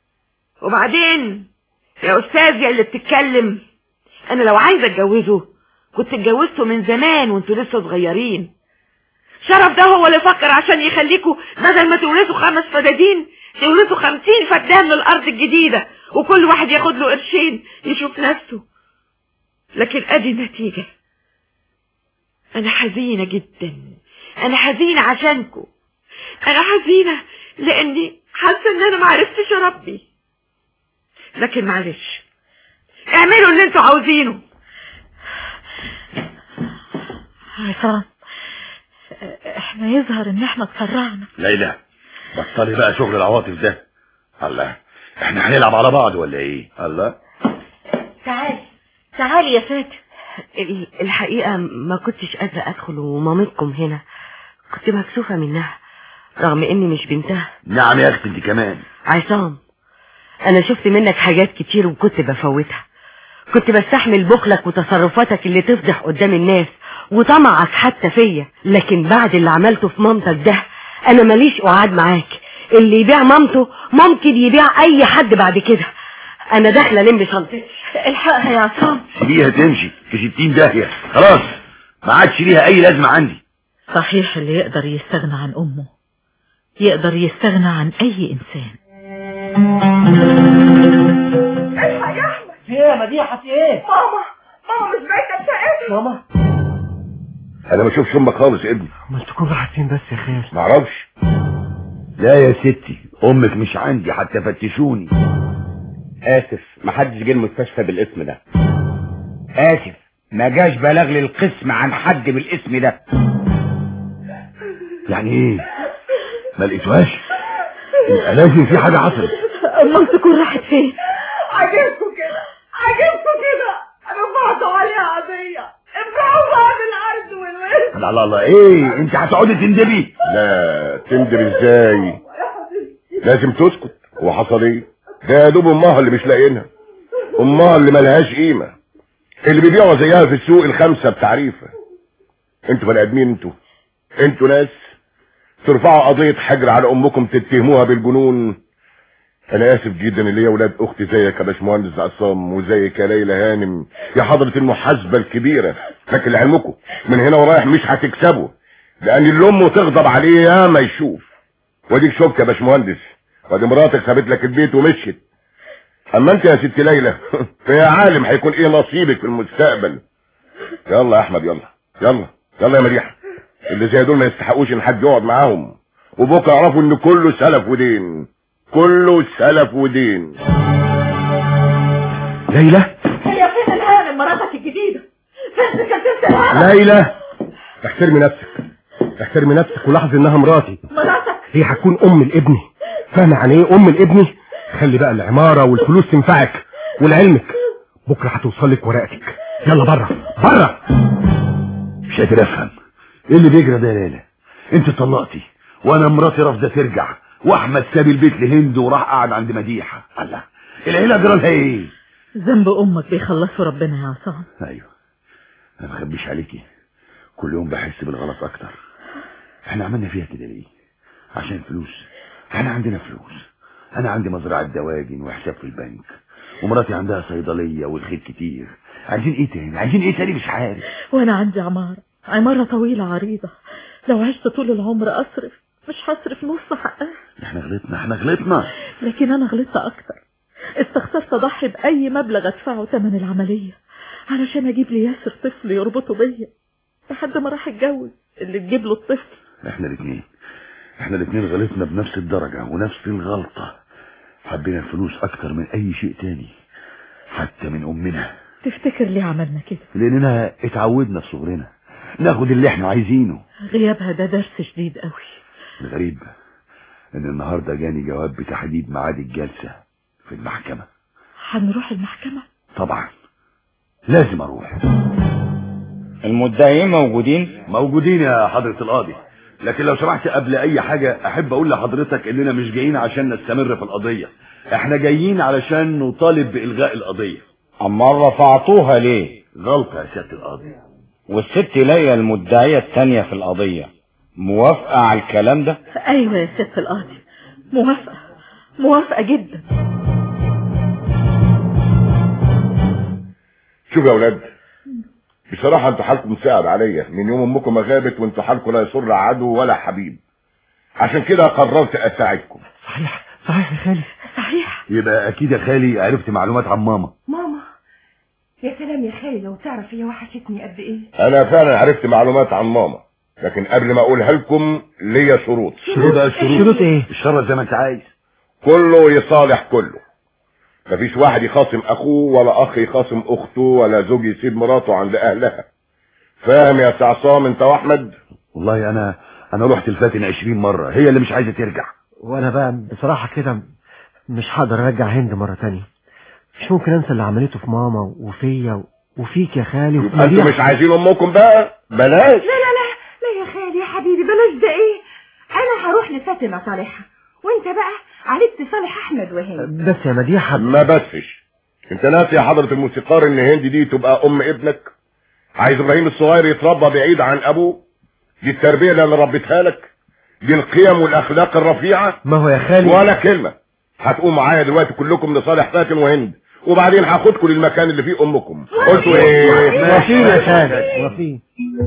وبعدين يا استاذ يا اللي بتتكلم انا لو عايزه اتجوزه كنت اتجوزته من زمان وانتوا لسه صغيرين شرف ده هو اللي فكر عشان يخليكوا بدل ما تورثوا خمس فدادين تورثوا خمسين فدان من الارض الجديدة وكل واحد ياخد له قرشين يشوف نفسه لكن ادي النتيجة انا حزينة جدا انا حزينة عشانكم انا حزينة لاني حاسة ان انا معرفتش اربي لكن معلش اعملوا اللي انتوا عاوزينه عصام احنا يظهر ان احنا اتسرعنا ليلى بطلي بقى شغل العواطف ده الله احنا هنلعب على بعض ولا ايه الله تعالي تعالي يا فاتن ال- الحقيقة ما كنتش قادرة ادخل ومامتكم هنا كنت مكسوفة منها رغم اني مش بنتها نعم يا اختي انت كمان عصام انا شفت منك حاجات كتير وكنت بفوتها كنت بستحمل بخلك وتصرفاتك اللي تفضح قدام الناس وطمعك حتى فيا لكن بعد اللي عملته في مامتك ده انا ماليش قعاد معاك اللي يبيع مامته ممكن يبيع اي حد بعد كده انا داخله الم شنطتي الحقها يا عصام سيبيها تمشي في ستين داهية خلاص ما عادش ليها اي لازمة عندي صحيح اللي يقدر يستغنى عن امه يقدر يستغنى عن اي انسان الحق يا احمد في ايه يا مديحة في ايه ماما ماما مش بايته بتاعتي ماما انا ما اشوفش امك خالص ابني ما تكون راحت فين بس يا خير ما اعرفش لا يا ستي امك مش عندي حتى فتشوني اسف محدش جه المستشفى بالاسم ده اسف ما جاش بلاغ للقسم عن حد بالاسم ده يعني ايه ما لقيتوهاش يبقى لازم في حاجة حصلت امال تكون راحت فين عجبكم كده عجبكم كده رفعتوا عليها قضية ابرعوها بالارض والورث لا لا لا ايه انت هتقعدي تندبي لا تندب ازاي لازم تسكت هو حصل ايه ده يا دوب امها اللي مش لاقيينها امها اللي ملهاش قيمه اللي بيبيعوا زيها في السوق الخمسه بتعريفه انتوا بني ادمين انتوا انتوا ناس ترفعوا قضيه حجر على امكم تتهموها بالجنون انا اسف جدا اللي هي ولاد اختي زيك يا باشمهندس عصام وزيك يا ليلى هانم يا حضره المحاسبه الكبيره لكن لعلمكم من هنا ورايح مش هتكسبوا لان اللي امه تغضب عليه يا ما يشوف واديك شفت يا باشمهندس وادي مراتك سابت لك البيت ومشيت اما انت يا ست ليلى فيا عالم هيكون ايه نصيبك في المستقبل يلا يا احمد يلا يلا يلا يا مديحه اللي زي دول ما يستحقوش ان حد يقعد معاهم وبكره يعرفوا ان كله سلف ودين كله سلف ودين ليلى هي فين الهانم مراتك الجديدة فين كنت الهانم ليلى احترمي نفسك احترمي نفسك ولاحظي انها مراتي مراتك هي هتكون ام لابني فاهمه يعني ايه ام لابني خلي بقى العماره والفلوس تنفعك ولعلمك بكره هتوصل لك ورقتك يلا بره بره مش قادر افهم ايه اللي بيجرى ده يا ليلى انت طلقتي وانا مراتي رافضه ترجع واحمد ساب البيت لهند وراح قعد عند مديحه الله العيله جرى لها ايه ذنب امك بيخلصوا ربنا يا عصام ايوه انا ما اخبيش عليكي كل يوم بحس بالغلط اكتر احنا عملنا فيها كده ليه عشان فلوس احنا عندنا فلوس انا عندي مزرعه دواجن وحساب في البنك ومراتي عندها صيدليه والخير كتير عايزين ايه تاني عايزين ايه تاني مش عارف وانا عندي عمارة عمارة طويلة عريضة لو عشت طول العمر اصرف مش هصرف نص حقها احنا غلطنا احنا غلطنا لكن انا غلطت اكتر استخسرت اضحي باي مبلغ ادفعه ثمن العملية علشان اجيب لي ياسر طفل يربطه بيا لحد ما راح اتجوز اللي تجيب له الطفل احنا الاثنين احنا الاثنين غلطنا بنفس الدرجة ونفس الغلطة حبينا الفلوس اكتر من اي شيء تاني حتى من امنا تفتكر ليه عملنا كده لاننا اتعودنا في صغرنا ناخد اللي احنا عايزينه غيابها ده درس شديد قوي الغريب ان النهاردة جاني جواب بتحديد ميعاد الجلسة في المحكمة هنروح المحكمة طبعا لازم اروح المدعيين موجودين موجودين يا حضرة القاضي لكن لو سمحت قبل اي حاجة احب اقول لحضرتك اننا مش جايين عشان نستمر في القضية احنا جايين علشان نطالب بإلغاء القضية اما رفعتوها ليه غلطة يا سيادة القاضي والست ليلى المدعية التانية في القضية موافقة على الكلام ده ايوه يا ست القاضي موافقة موافقة جدا شوف يا اولاد بصراحة انتوا حالكم صعب عليا من يوم امكم ما غابت وانتوا حالكم لا يسر عدو ولا حبيب عشان كده قررت اساعدكم صحيح صحيح يا خالي صحيح يبقى اكيد يا خالي عرفت معلومات عن ماما ماما يا سلام يا خالي لو تعرف هي وحشتني قد ايه انا فعلا عرفت معلومات عن ماما لكن قبل ما اقولها لكم ليا شروط شروط بقى الشروط شروط ايه الشرط زي ما انت عايز كله يصالح كله مفيش واحد يخاصم اخوه ولا اخ يخاصم اخته ولا زوج يسيب مراته عند اهلها فاهم يا سي عصام انت واحمد والله انا انا رحت الفاتن عشرين مرة هي اللي مش عايزة ترجع وانا بقى بصراحة كده مش هقدر ارجع هند مرة تانية مش ممكن انسى اللي عملته في ماما وفيا وفيك يا خالي وفي يبقى انتوا مديحة. مش عايزين امكم بقى بلاش لا لا لا لا يا خالي يا حبيبي بلاش ده ايه انا هروح لفاتن اصالحها وانت بقى عليك تصالح احمد وهند بس يا مديحة ما بسش انت ناسي يا حضرة الموسيقار ان هند دي تبقى ام ابنك عايز ابراهيم الصغير يتربى بعيد عن ابوه دي التربية اللي انا ربيتها لك دي القيم والاخلاق الرفيعة ما هو يا خالي ولا كلمة هتقوموا معايا دلوقتي كلكم لصالح فاتن وهند وبعدين هاخدكم للمكان اللي فيه امكم قلتوا ايه وفين يا خالي وفين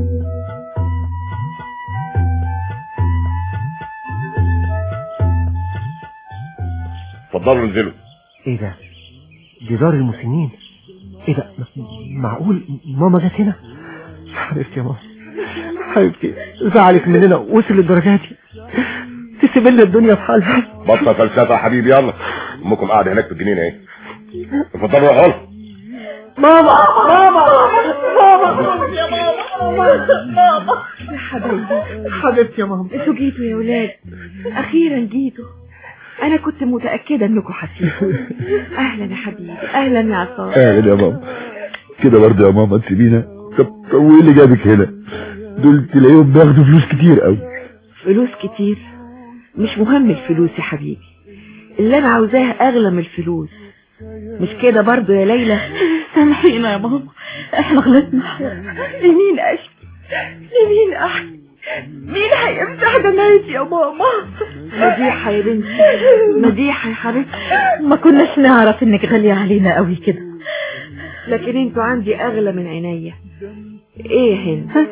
اتفضلوا انزلوا ايه ده دي دار المسنين ايه ده م- معقول ماما جت هنا حبيبتي يا ماما حبيبتي زعلك مننا وصل للدرجات دي تسيب لنا الدنيا في حالها بطل فلسفة يا حبيبي يلا امكم قاعدة هناك في الجنينة ايه اتفضلوا يا غلط ماما ماما ماما يا ماما ماما يا حبيبي حبيبتي يا ماما انتوا جيتوا يا ولاد اخيرا جيتوا انا كنت متأكدة انكم هتيجوا اهلا يا حبيبي اهلا يا عصام اهلا يا ماما كده برضه يا ماما تسيبينا طب طب وايه اللي جابك هنا دول تلاقيهم بياخدوا فلوس كتير قوي فلوس كتير مش مهم الفلوس يا حبيبي اللي انا عاوزاه اغلى من الفلوس مش كده برضو يا ليلى سامحينا يا ماما احنا غلطنا لمين اشكي لمين احكي مين هيمسح دمعتي يا ماما مديحة يا بنتي مديحة يا حبيبتي ما كناش نعرف انك غالية علينا قوي كده لكن انتوا عندي اغلى من عينيا ايه يا هند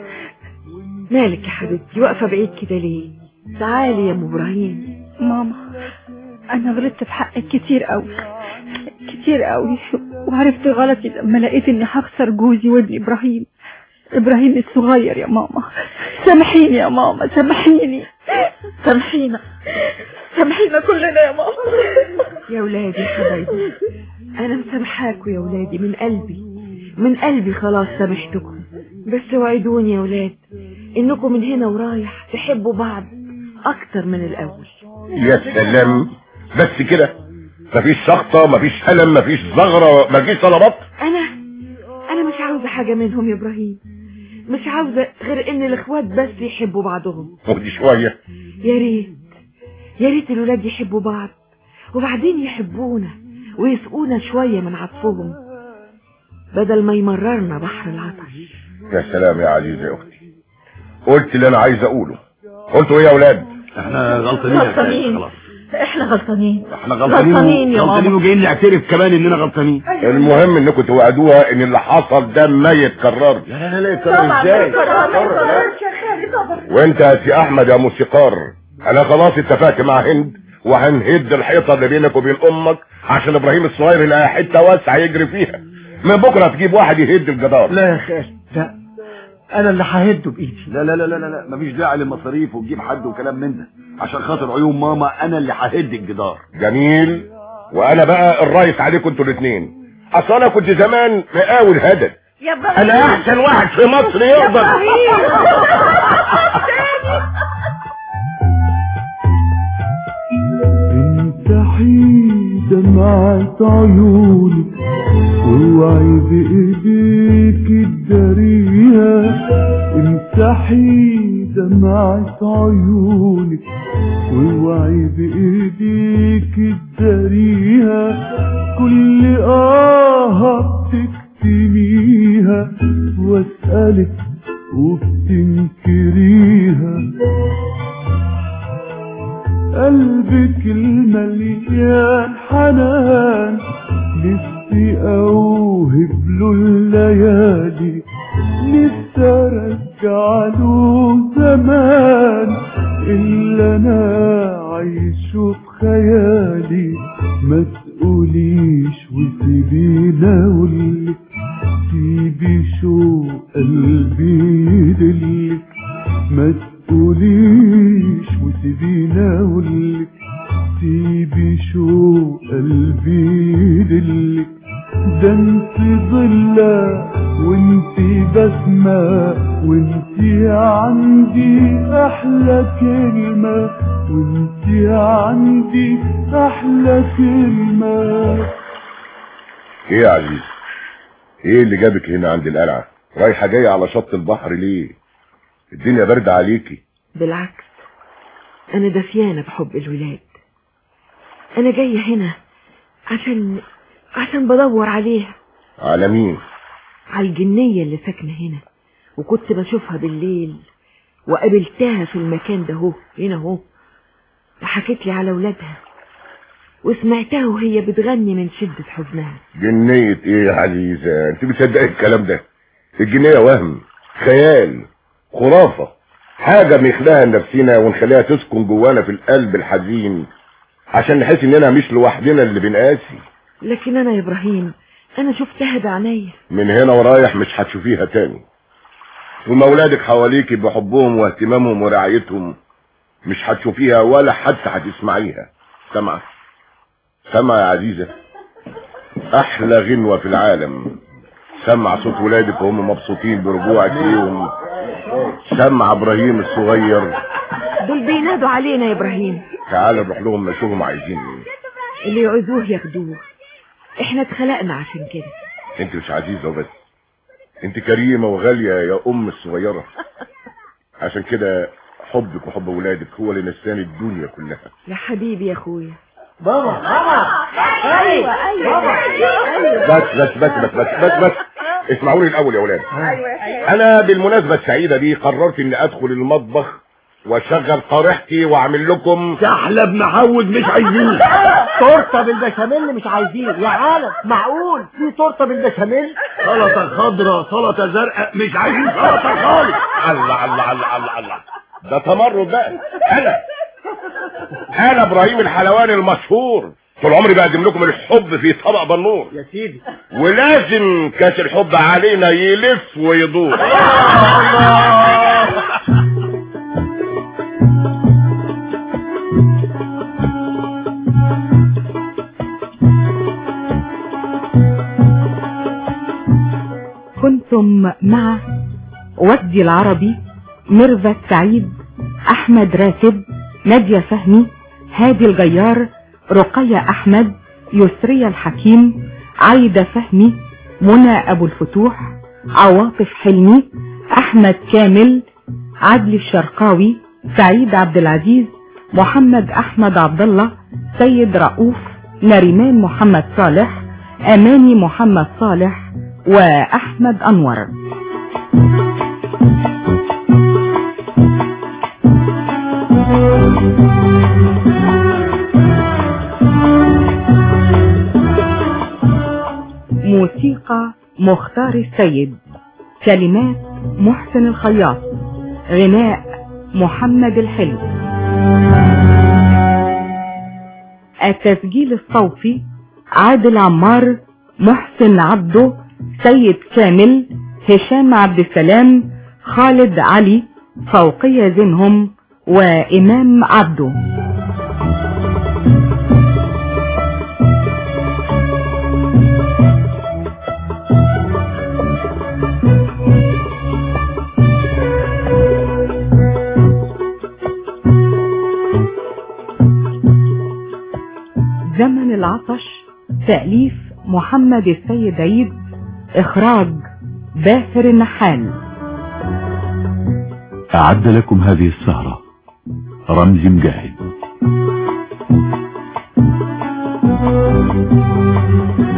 مالك يا حبيبتي واقفة بعيد كده ليه تعالي يا ام ابراهيم ماما انا غلطت في حقك كتير قوي كتير قوي وعرفت غلطي لما لقيت اني هخسر جوزي وابني ابراهيم ابراهيم الصغير يا ماما سامحيني يا ماما سامحيني سامحينا سامحينا كلنا يا ماما يا ولادي يا حبايبي انا مسامحاكوا يا ولادي من قلبي من قلبي خلاص سامحتكم بس وعدوني يا ولاد انكم من هنا ورايح تحبوا بعض اكتر من الاول يا سلام بس كده مفيش سخطة مفيش ألم مفيش زغرة مفيش طلبات انا انا مش عاوزه حاجه منهم يا ابراهيم مش عاوزه غير ان الاخوات بس يحبوا بعضهم ودي شوية يا ريت يا ريت الولاد يحبوا بعض وبعدين يحبونا ويسقونا شويه من عطفهم بدل ما يمررنا بحر العطش يا سلام يا عزيزة يا أختي قلت اللي أنا عايز أقوله قلتوا إيه يا أولاد احنا غلطانين يا غلطانين. خالد، خلاص احنا غلطانين احنا غلطانين غلطانين يا غلطانين ماما. وجايين نعترف كمان اننا غلطانين المهم انكم توعدوها ان اللي حصل ده ما يتكررش لا لا لا يتكرر ازاي وانت يا سي احمد يا موسيقار انا خلاص اتفقت مع هند وهنهد الحيطه اللي بينك وبين امك عشان ابراهيم الصغير يلاقي حته واسعه يجري فيها من بكره تجيب واحد يهد الجدار لا يا خالد لا انا اللي ههده بايدي لا لا لا لا لا, لا. مفيش داعي للمصاريف وتجيب حد وكلام من ده عشان خاطر عيون ماما انا اللي ههد الجدار جميل وانا بقى الرئيس عليكم انتوا الاثنين اصل انا كنت زمان مقاول هدد يا ابراهيم انا احسن واحد في مصر يقدر امسحي دمعة عيونك واوعي بايديك تداريها امسحي دمعة عيونك واوعي بايديك تداريها كل آه بتكتميها واسألك وبتنكريها قلبك المليان حنان نفسي اوهب له الليالي نفسي ارجع له زمان اللي انا عايشه في خيالي ما تقوليش وسيبينا اقولك سيبي شو قلبي يدلك ما تقوليش وسيبينا اقولك سيبي شو قلبي يدلك ده انت ظلة وانت بسمة وانت عندي احلى كلمة وانت عندي احلى كلمة ايه يا عزيز ايه اللي جابك هنا عند القلعه رايحه جايه على شط البحر ليه الدنيا باردة عليكي بالعكس انا دفيانة بحب الولاد انا جاية هنا عشان عشان بدور عليها على مين على الجنية اللي ساكنة هنا وكنت بشوفها بالليل وقابلتها في المكان ده هو هنا هو وحكيت لي على ولادها وسمعتها وهي بتغني من شدة حزنها جنية ايه يا عزيزة انت بتصدقي الكلام ده الجنية وهم خيال خرافة حاجة بنخلقها لنفسنا ونخليها تسكن جوانا في القلب الحزين عشان نحس اننا مش لوحدنا اللي بنقاسي لكن انا يا ابراهيم انا شفتها بعينيا من هنا ورايح مش هتشوفيها تاني وما اولادك حواليكي بحبهم واهتمامهم ورعايتهم مش هتشوفيها ولا حتى هتسمعيها سامعة سامعة يا عزيزة احلى غنوة في العالم سمع صوت ولادك وهم مبسوطين برجوعك ليهم سمع ابراهيم الصغير دول بينادوا علينا يا ابراهيم تعال نروح لهم نشوفهم عايزين ايه اللي يعوزوه ياخدوه احنا اتخلقنا عشان كده انت مش عزيزة وبس انت كريمة وغالية يا ام الصغيرة عشان كده حبك وحب ولادك هو اللي نساني الدنيا كلها يا حبيبي يا اخويا بابا بابا ايوه ايوه بس بس بس بس بس بس, بس. اسمعوني الاول يا ولاد انا بالمناسبة السعيدة دي قررت اني ادخل المطبخ واشغل قارحتي واعمل لكم سحلب محود مش عايزين تورته بالبشاميل مش عايزين يا عالم معقول في تورته بالبشاميل سلطة خضراء سلطة زرقاء مش عايزين سلطة خالص الله الله الله الله الله ده تمرد بقى انا انا ابراهيم الحلواني المشهور طول عمري بقدم لكم الحب في طبق بنور يا سيدي ولازم كاس الحب علينا يلف ويدور كنتم مع وجدي العربي ميرفت سعيد احمد راتب نادية فهمي هادي الجيار رقية احمد يسرية الحكيم عايدة فهمي منى ابو الفتوح عواطف حلمي احمد كامل عدلي الشرقاوي سعيد عبد العزيز محمد احمد عبد الله سيد رؤوف نريمان محمد صالح اماني محمد صالح واحمد انور موسيقى مختار السيد كلمات محسن الخياط غناء محمد الحلو التسجيل الصوتي عادل عمار محسن عبده سيد كامل هشام عبد السلام خالد علي فوقية زينهم وإمام عبده زمن العطش تأليف محمد السيد عيد إخراج باهر النحال أعد لكم هذه السهرة رمزي مجاهد